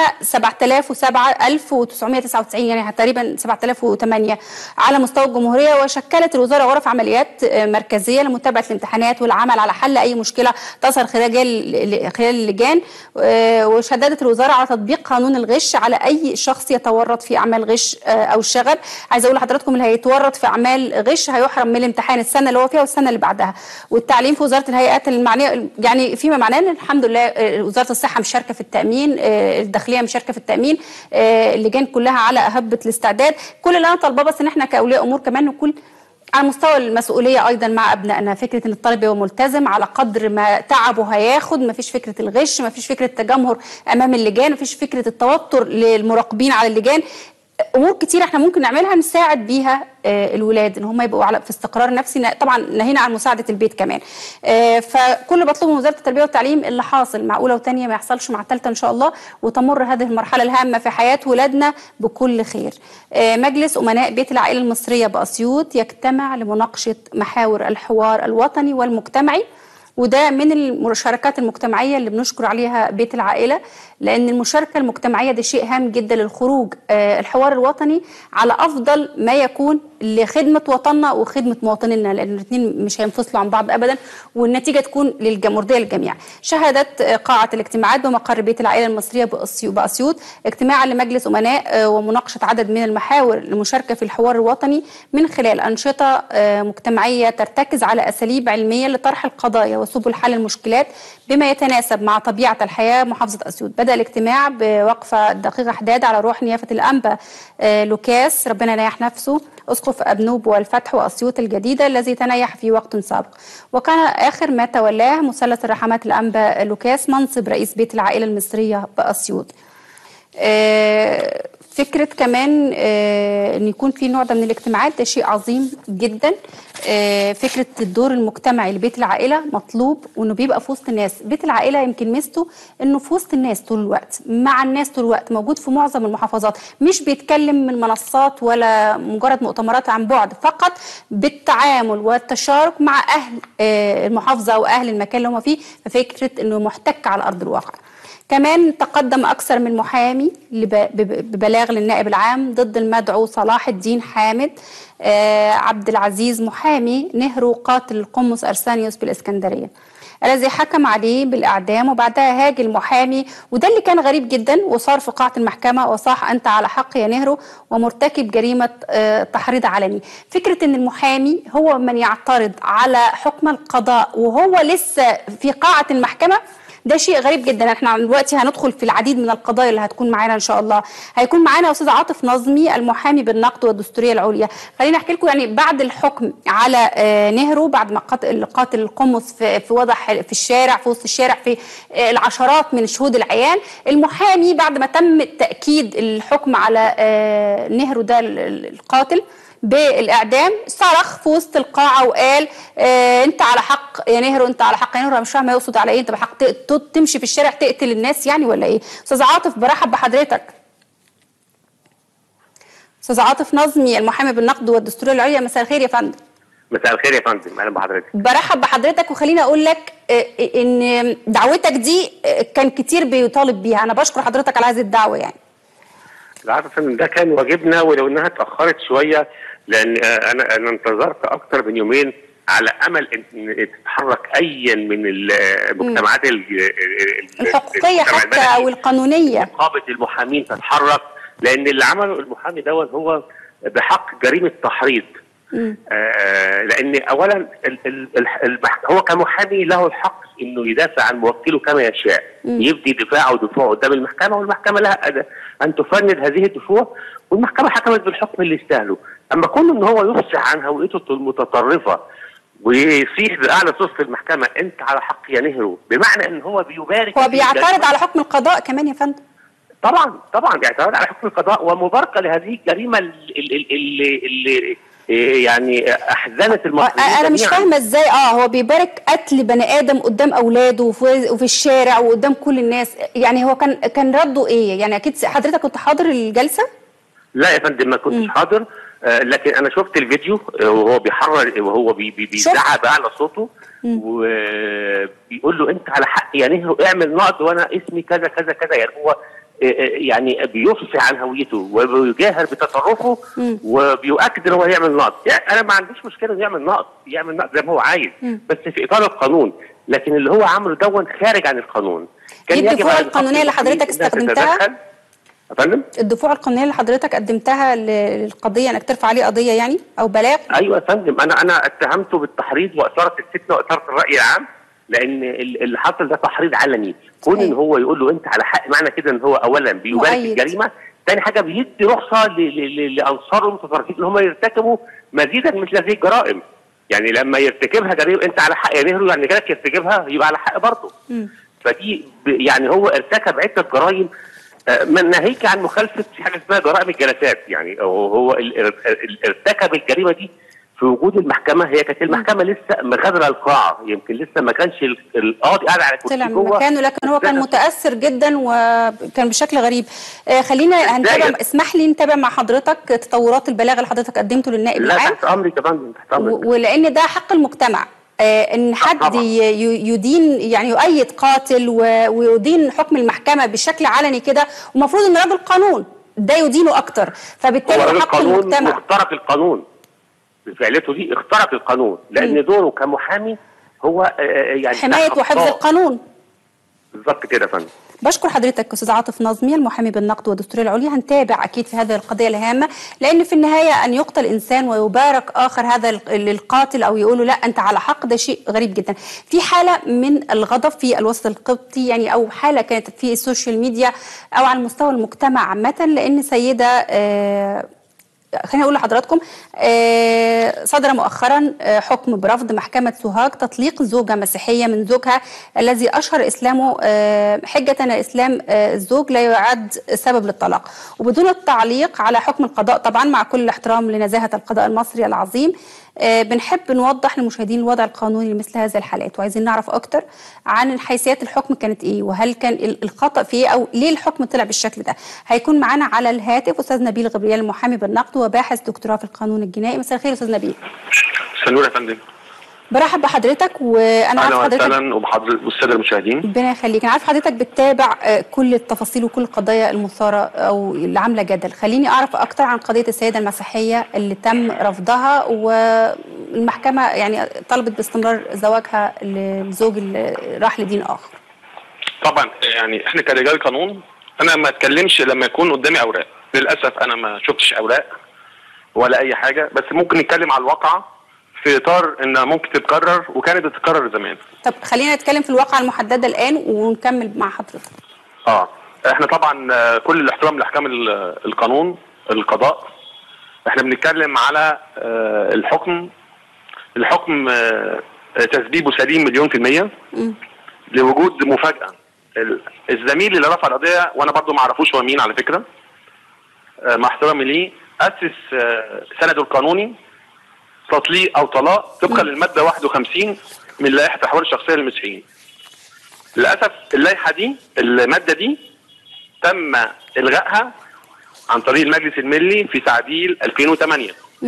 707999 يعني تقريبا 7008 على مستوى الجمهوريه وشكلت الوزاره غرف عمليات آه، مركزيه لمتابعه الامتحانات والعمل على حل اي مشكله تظهر خلال ال- خلال اللجان آه، وشددت الوزاره على تطبيق قانون الغش على اي شخص يتورط في اعمال غش آه، او الشغب عايزه اقول لحضراتكم اللي هيتورط في اعمال غش هيحرم من الامتحان السنه اللي هو فيها والسنه اللي بعدها والتعليم في وزاره الهيئات المعنيه يعني فيما معناه ان الحمد لله آه، وزاره الصحه مشاركه في التامين آه، الداخليه مشاركه في التامين آه، اللجان كلها على اهبه الاستعداد كل اللي انا طالباه بس ان احنا كاولياء امور كمان نكون على مستوى المسؤوليه ايضا مع ابنائنا فكره ان الطالب يبقى ملتزم على قدر ما تعبه هياخد ما فيش فكره الغش ما فيش فكره التجمهر امام اللجان ما فيش فكره التوتر للمراقبين على اللجان امور كتير احنا ممكن نعملها نساعد بيها آه، الولاد ان هم يبقوا على في استقرار نفسي نا- طبعا نهينا عن مساعده البيت كمان آه، فكل اللي بطلبه من وزاره التربيه والتعليم اللي حاصل مع اولى وثانيه ما يحصلش مع ثالثه ان شاء الله وتمر هذه المرحله الهامه في حياه ولادنا بكل خير آه، مجلس امناء بيت العائله المصريه باسيوط يجتمع لمناقشه محاور الحوار الوطني والمجتمعي وده من المشاركات المجتمعيه اللي بنشكر عليها بيت العائله لان المشاركه المجتمعيه ده شيء هام جدا للخروج آه، الحوار الوطني على افضل ما يكون لخدمه وطننا وخدمه مواطنينا لان الاثنين مش هينفصلوا عن بعض ابدا والنتيجه تكون للجمهوريه للجميع. شهدت آه، قاعه الاجتماعات بمقر بيت العائله المصريه بأسيو- باسيوط اجتماعا لمجلس امناء آه، ومناقشه عدد من المحاور للمشاركه في الحوار الوطني من خلال انشطه آه، مجتمعيه ترتكز على اساليب علميه لطرح القضايا وسبل حل المشكلات بما يتناسب مع طبيعه الحياه محافظه اسيوط. بدا الاجتماع بوقفه دقيقه حداد على روح نيافه الانبا آه، لوكاس ربنا يريح نفسه اسقف ابنوب والفتح واسيوط الجديده الذي تنيح في وقت سابق وكان اخر ما تولاه مثلث الرحمات الانبا لوكاس منصب رئيس بيت العائله المصريه باسيوط آه، فكرة كمان آه، ان يكون في نوع ده من الاجتماعات ده شيء عظيم جدا آه، فكرة الدور المجتمعي لبيت العائلة مطلوب وانه بيبقى في وسط الناس بيت العائلة يمكن ميزته انه في وسط الناس طول الوقت مع الناس طول الوقت موجود في معظم المحافظات مش بيتكلم من منصات ولا مجرد مؤتمرات عن بعد فقط بالتعامل والتشارك مع اهل آه، المحافظة او اهل المكان اللي هم فيه ففكرة انه محتك على ارض الواقع كمان تقدم أكثر من محامي لب- بب- ببلاغ للنائب العام ضد المدعو صلاح الدين حامد آه، عبد العزيز محامي نهرو قاتل القمص أرسانيوس بالإسكندرية الذي حكم عليه بالإعدام وبعدها هاج المحامي وده اللي كان غريب جدا وصار في قاعة المحكمة وصاح أنت على حق يا نهرو ومرتكب جريمة آه، تحريض علني فكرة أن المحامي هو من يعترض على حكم القضاء وهو لسه في قاعة المحكمة ده شيء غريب جدا احنا دلوقتي هندخل في العديد من القضايا اللي هتكون معانا ان شاء الله هيكون معانا استاذ عاطف نظمي المحامي بالنقد والدستوريه العليا خليني احكي لكم يعني بعد الحكم على آه، نهرو بعد ما قتل قاتل القمص في في وضع في الشارع في وسط الشارع في آه، العشرات من شهود العيان المحامي بعد ما تم تاكيد الحكم على آه، نهرو ده ال- ال- القاتل بالاعدام صرخ في وسط القاعه وقال آه انت على حق يا نهر انت على حق يا نهر أنا مش فاهمه يقصد على ايه انت بحق ت- ت- تمشي في الشارع تقتل الناس يعني ولا ايه استاذ عاطف برحب بحضرتك استاذ عاطف نظمي المحامي بالنقد والدستوريه العليا مساء الخير يا فندم مساء الخير يا فندم اهلا بحضرتك برحب بحضرتك وخليني اقول لك آه، ان دعوتك دي آه، كان كتير بيطالب بيها انا بشكر حضرتك على هذه الدعوه يعني عارف ان ده كان واجبنا ولو انها اتاخرت شويه لان آه، انا انا انتظرت اكتر من يومين على امل ان تتحرك ايا من المجتمعات ال- ال- الحقوقيه المجتمع حتى المدني. او القانونيه نقابه المحامين تتحرك لان اللي عمله المحامي دوت هو بحق جريمه تحريض آه لان اولا ال ال ال المح- هو كمحامي له الحق انه يدافع عن موكله كما يشاء يبدي دفاعه ودفوعه قدام المحكمه والمحكمه لها أد- ان تفند هذه الدفوع والمحكمه حكمت بالحكم اللي يستاهله اما كون ان هو يفصح عن هويته المتطرفه ويصيح باعلى صوت في المحكمه انت على حق يا نهرو بمعنى ان هو بيبارك هو في بيعترض الجريمة. على حكم القضاء كمان يا فندم طبعا طبعا بيعتمد على حكم القضاء ومباركه لهذه الجريمه اللي, اللي, اللي إيه يعني احزنت المصريين انا مش جميعاً. فاهمه ازاي اه هو بيبارك قتل بني ادم قدام اولاده وفي, وفي الشارع وقدام كل الناس يعني هو كان كان رده ايه يعني اكيد حضرتك كنت حاضر الجلسه لا يا فندم ما كنتش حاضر آه، لكن انا شفت الفيديو آه، وهو بيحرر وهو بي بي بيزعق باعلى صوته وبيقول له انت على حق يا نهر اعمل نقد وانا اسمي كذا كذا كذا يعني هو آه، آه، يعني بيفصح عن هويته وبيجاهر بتصرفه وبيؤكد ان هو يعمل نقد يعني انا ما عنديش مشكله انه يعمل نقد يعمل نقد زي ما هو عايز بس في اطار القانون لكن اللي هو عمله دون خارج عن القانون دي يجب الدفوع على القانونية اللي الحكومة حضرتك إنها استخدمتها؟ تتدخل. يا فندم الدفوع القانونيه اللي حضرتك قدمتها ل- للقضيه انك ترفع عليه قضيه يعني او بلاغ ايوه يا فندم انا انا اتهمته بالتحريض واثاره الفتنه واثاره الراي العام لان ال- اللي حصل ده تحريض علني كون ان أيوة. هو يقول له انت على حق معنى كده ان هو اولا بيبارك مؤيد. الجريمه ثاني حاجه بيدي رخصه ل- ل- ل- لانصار المتطرفين ان هم يرتكبوا مزيدا مثل هذه الجرائم يعني لما يرتكبها جريمه انت على حق يا نهرو يعني غيرك يرتكبها يبقى على حق برضه فدي ب- يعني هو ارتكب عده جرائم آه، من ناهيك عن مخالفه في حاجه اسمها جرائم الجلسات يعني هو هو ال- ال- ال- ارتكب الجريمه دي في وجود المحكمه هي كانت المحكمه لسه مغادره القاعه يمكن لسه ما كانش ال- القاضي قاعد على كرسي طلع من جوه مكانه لكن هو كان لا، متاثر جدا وكان بشكل غريب آه خلينا هنتابع إزاي؟ اسمح لي نتابع مع حضرتك تطورات البلاغ اللي حضرتك قدمته للنائب لا العام تحت امرك يا فندم تحت امرك و- ولان ده حق المجتمع آه، ان حد طبعاً. ي- ي- يدين يعني يؤيد قاتل و- ويدين حكم المحكمه بشكل علني كده ومفروض ان راجل قانون ده يدينه اكتر فبالتالي هو ده راجل حق قانون المجتمع واخترق القانون بفعلته دي اخترق القانون لان دوره كمحامي هو آه، آه، يعني حمايه تحت وحفظ أخطاء. القانون بالظبط كده يا فندم بشكر حضرتك استاذ عاطف نظمي المحامي بالنقد والدستوريه العليا هنتابع اكيد في هذه القضيه الهامه لان في النهايه ان يقتل انسان ويبارك اخر هذا ال- للقاتل او يقولوا لا انت على حق ده شيء غريب جدا في حاله من الغضب في الوسط القبطي يعني او حاله كانت في السوشيال ميديا او على مستوى المجتمع عامه لان سيده آه خليني اقول لحضراتكم آه، صدر مؤخرا آه، حكم برفض محكمه سوهاج تطليق زوجه مسيحيه من زوجها الذي اشهر اسلامه آه، حجه ان اسلام آه، الزوج لا يعد سبب للطلاق وبدون التعليق على حكم القضاء طبعا مع كل الاحترام لنزاهه القضاء المصري العظيم آه، بنحب نوضح للمشاهدين الوضع القانوني لمثل هذه الحالات وعايزين نعرف اكتر عن حيثيات الحكم كانت ايه وهل كان ال- الخطا في ايه او ليه الحكم طلع بالشكل ده هيكون معانا على الهاتف استاذ نبيل غبريال المحامي بالنقد وباحث دكتوراه في القانون الجنائي مساء الخير استاذ نبيل سنور يا فندم برحب بحضرتك وانا عارف اهلا حضرتك وسهلا وبحضرتك والساده المشاهدين ربنا يخليك انا عارف حضرتك بتتابع آه، كل التفاصيل وكل القضايا المثاره او اللي عامله جدل خليني اعرف اكتر عن قضيه السيده المسيحيه اللي تم رفضها والمحكمه يعني طلبت باستمرار زواجها للزوج اللي راح لدين اخر طبعا يعني احنا كرجال قانون انا ما اتكلمش لما يكون قدامي اوراق للاسف انا ما شفتش اوراق ولا اي حاجه بس ممكن نتكلم على الواقعه في اطار انها ممكن تتكرر وكانت بتتكرر زمان طب خلينا نتكلم في الواقعه المحدده الان ونكمل مع حضرتك اه احنا طبعا آه، كل الاحترام لاحكام ال- القانون القضاء احنا بنتكلم على آه، الحكم الحكم آه، تسبيبه سليم مليون في المية لوجود مفاجأة ال- الزميل اللي رفع القضية وانا برضو ما اعرفوش هو مين على فكرة آه، مع احترامي ليه اسس آه، سنده القانوني تطليق او طلاق طبقا للمادة 51 من لائحة احوال الشخصية للمسيحيين للاسف اللائحه دي الماده دي تم الغائها عن طريق المجلس الملي في تعديل 2008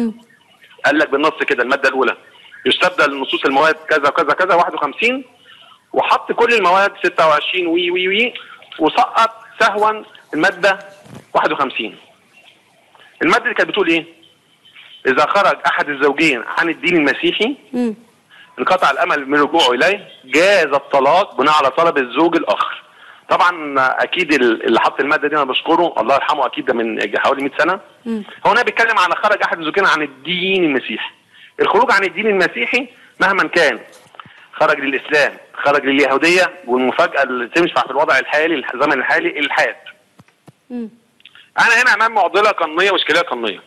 قال لك بالنص كده الماده الاولى يستبدل نصوص المواد كذا وكذا كذا 51 وحط كل المواد 26 وي وي وي وسقط سهوا الماده 51 الماده دي كانت بتقول ايه؟ اذا خرج احد الزوجين عن الدين المسيحي انقطع الامل من رجوعه اليه جاز الطلاق بناء على طلب الزوج الاخر طبعا اكيد ال- اللي حط الماده دي انا بشكره الله يرحمه اكيد ده من حوالي 100 سنه هو هنا بيتكلم على خرج احد الزوجين عن الدين المسيحي الخروج عن الدين المسيحي مهما كان خرج للاسلام خرج لليهوديه والمفاجاه اللي تنفع في الوضع الحالي الزمن الحالي الالحاد انا هنا امام معضله قانونيه واشكاليه قانونيه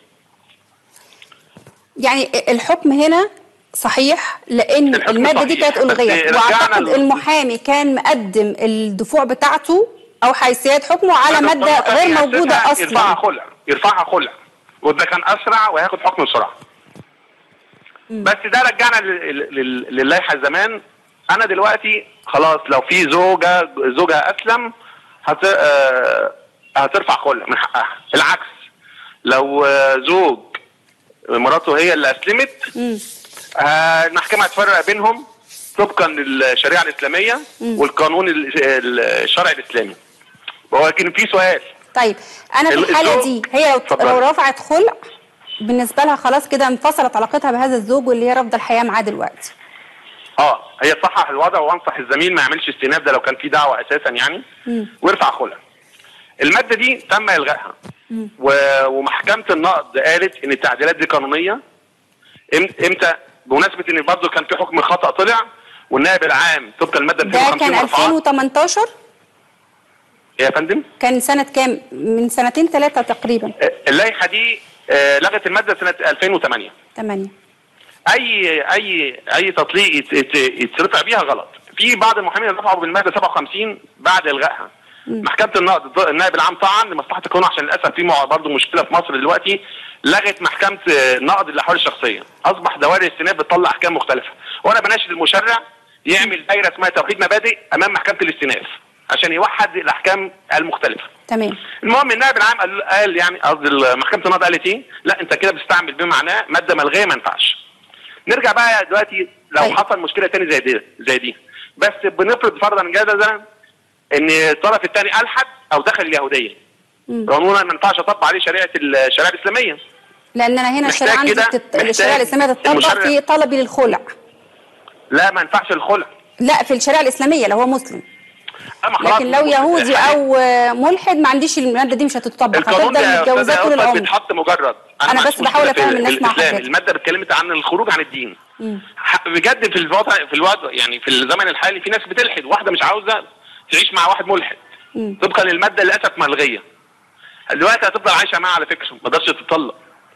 يعني الحكم هنا صحيح لان الحكم الماده دي صحيح، كانت بس الغيت رجعنا واعتقد ل- المحامي كان مقدم الدفوع بتاعته او حيثيات حكمه على ماده غير موجوده يرفعها اصلا خلع يرفعها خلع وده كان اسرع وهياخد حكم بسرعه بس ده رجعنا لل- لل- للائحه زمان انا دلوقتي خلاص لو في زوجه زوجها اسلم هت... آه، هترفع خلع من حقها العكس لو آه، زوج مراته هي اللي اسلمت آه المحكمه هتفرق بينهم طبقا للشريعه الاسلاميه والقانون ال- ال- الشرعي الاسلامي ولكن في سؤال طيب انا في ال- الحاله الزوج- دي هي لو اتفضلي. لو رفعت خلع بالنسبه لها خلاص كده انفصلت علاقتها بهذا الزوج واللي هي رافضه الحياه معاه دلوقتي اه هي تصحح الوضع وانصح الزميل ما يعملش استئناف ده لو كان في دعوه اساسا يعني ويرفع خلع الماده دي تم الغائها و- ومحكمه النقد قالت ان التعديلات دي قانونيه إم- امتى بمناسبه ان برضه كان في حكم خطا طلع والنائب العام طبقا الماده ده 250 كان مرفوعات. 2018 يا فندم كان سنه كام من سنتين ثلاثه تقريبا اللائحه دي آه، لغت الماده سنه 2008 8 اي اي اي تطليق يت- يت- يترفع بيها غلط في بعض المحامين رفعوا بالماده 57 بعد الغائها محكمه النقد ض- النائب العام طعن لمصلحه القانون عشان للاسف في مع- برضه مشكله في مصر دلوقتي لغت محكمه آه، النقد الاحوال الشخصيه اصبح دوائر الاستئناف بتطلع احكام مختلفه وانا بناشد المشرع يعمل دايره اسمها توحيد مبادئ امام محكمه الاستئناف عشان يوحد الاحكام المختلفه تمام المهم النائب العام قال, قال يعني قصدي محكمه النقد قالت ايه؟ لا انت كده بتستعمل بما معناه ماده ملغيه ما ينفعش. نرجع بقى دلوقتي لو طيب. حصل مشكله تاني زي دي زي دي بس بنفرض فرضا جدلا ان الطرف الثاني الحد او دخل اليهوديه. قانونا ما ينفعش اطبق عليه شريعه الشريعه الاسلاميه. لان انا هنا محتاج الشريعه عندي كده- بتت... محتاج الشريعه الاسلاميه تتطبق المشرع- في طلبي للخلع لا ما ينفعش الخلع. لا في الشريعه الاسلاميه لو هو مسلم أما خلاص لكن لو يهودي الحديث- او آه، ملحد ما عنديش الماده دي مش هتطبق القانون هتفضل ده يا متجوزات أستاذ طول أصلاً العمر بيتحط مجرد أنا ما بس عنديش بحاول مشكلة أفهم في الناس مع الإسلام. حضرتك. الماده اتكلمت عن الخروج عن الدين ح- بجد في الوضع في الوضع يعني في الزمن الحالي في ناس بتلحد واحده مش عاوزه تعيش مع واحد ملحد طبقا للماده للاسف ملغيه دلوقتي هتفضل عايشه معاه على فكره ما تقدرش تطلق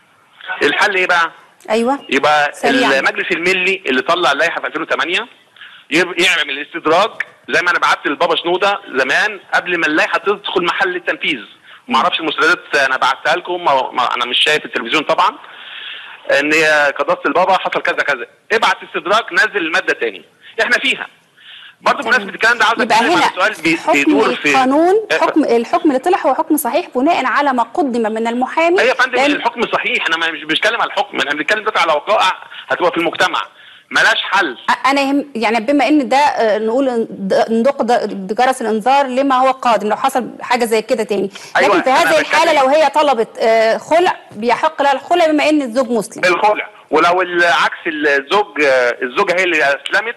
الحل ايه بقى؟ ايوه يبقى سريعاً. المجلس الملي اللي طلع اللائحه في 2008 يب- يعمل الاستدراج زي ما انا بعت لبابا شنوده زمان قبل ما اللائحه تدخل محل التنفيذ ما اعرفش المستندات انا بعتها لكم ما ما انا مش شايف التلفزيون طبعا ان هي قداسه البابا حصل كذا كذا ابعت استدراك نزل الماده تاني احنا فيها برضه بمناسبه الكلام ده عاوز يبقى اتكلم هنا عن سؤال بي- حكم بيدور في القانون آه، حكم الحكم اللي طلع هو حكم صحيح بناء على ما قدم من المحامي ايوه يا فندم لأن- الحكم صحيح انا مش بنتكلم على الحكم احنا بنتكلم دلوقتي على وقائع هتبقى في المجتمع ملاش حل انا يهم يعني بما ان ده آه، نقول إن د- ندق د- جرس الانذار لما هو قادم لو حصل حاجه زي كده تاني لكن أيوة، في أنا هذه الحاله بتكلم- لو هي طلبت آه، خلع بيحق لها الخلع بما ان الزوج مسلم الخلع ولو العكس الزوج الزوجه هي اللي اسلمت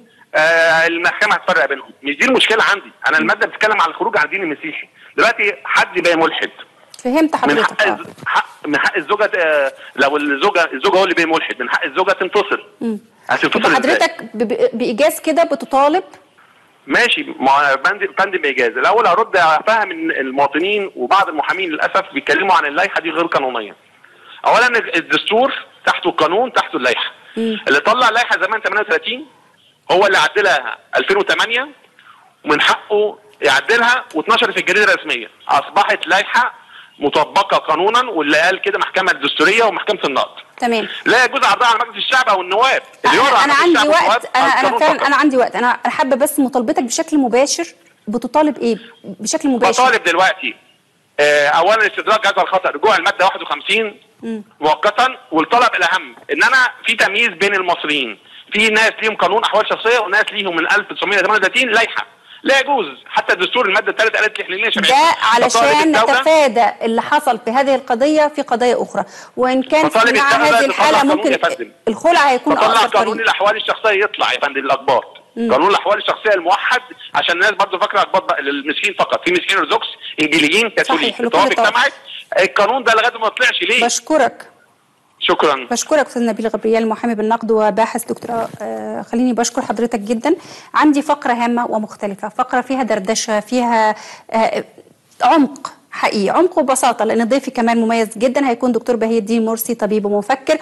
آه المحكمه هتفرق بينهم مش دي المشكله عندي انا الماده بتتكلم عن الخروج عن الدين المسيحي دلوقتي حد بقى ملحد فهمت من حضرتك حق آه. الز- حق من حق الزوجه آه، لو الزوجه الزوجه هو اللي بقى ملحد من حق الزوجه تنتصر هتنتصر يبقى ازاي؟ حضرتك ب- ب- بايجاز كده بتطالب ماشي ما بند بند بايجاز الاول هرد افهم ان المواطنين وبعض المحامين للاسف بيتكلموا عن اللائحه دي غير قانونيه اولا الدستور تحته القانون تحته اللائحه اللي طلع اللائحه زمان 38 هو اللي عدلها 2008 ومن حقه يعدلها واتنشرت في الجريده الرسميه اصبحت لائحه مطبقه قانونا واللي قال كده محكمه الدستوريه ومحكمه النقد تمام لا يجوز عرضها على مجلس الشعب او النواب اللي يقرأ انا, على أنا مجلس عندي الشعب والنواب وقت انا انا القانون فعلا فقط. انا عندي وقت انا انا حابه بس مطالبتك بشكل مباشر بتطالب ايه بشكل مباشر بطالب دلوقتي آه، اولا استدراك هذا الخطا رجوع الماده 51 مؤقتا والطلب الاهم ان انا في تمييز بين المصريين في ناس ليهم قانون احوال شخصيه وناس ليهم من 1938 لائحه لا يجوز حتى الدستور الماده الثالثه قالت احنا لينا ده شرعيه علشان بطالب الدولة- نتفادى اللي حصل في هذه القضيه في قضايا اخرى وان كان بطالب مع الدولة هذه تطلع الحاله قانون ممكن يا فندم. الخلع هيكون فطلع اقرب قانون طريق الاحوال الشخصيه يطلع يا فندم الاقباط قانون الاحوال الشخصيه الموحد عشان الناس برضه فاكره اقباط بقى للمسيحيين فقط في مسيحيين ارثوذكس انجيليين كاثوليك صحيح، لكل الطوائف طائفة. اجتمعت القانون ده لغايه ما طلعش ليه بشكرك شكرا بشكرك استاذ نبيل غبريال محامي بالنقد وباحث دكتوراه آه، خليني بشكر حضرتك جدا عندي فقره هامه ومختلفه فقره فيها دردشه فيها آه، عمق حقيقي عمق وبساطه لان ضيفي كمان مميز جدا هيكون دكتور بهي الدين مرسي طبيب ومفكر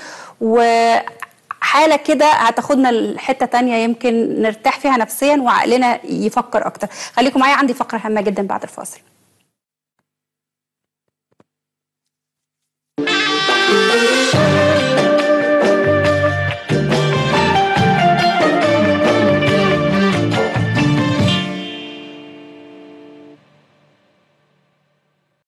وحالة كده هتاخدنا لحتة تانية يمكن نرتاح فيها نفسيا وعقلنا يفكر أكتر خليكم معايا عندي فقرة هامة جدا بعد الفاصل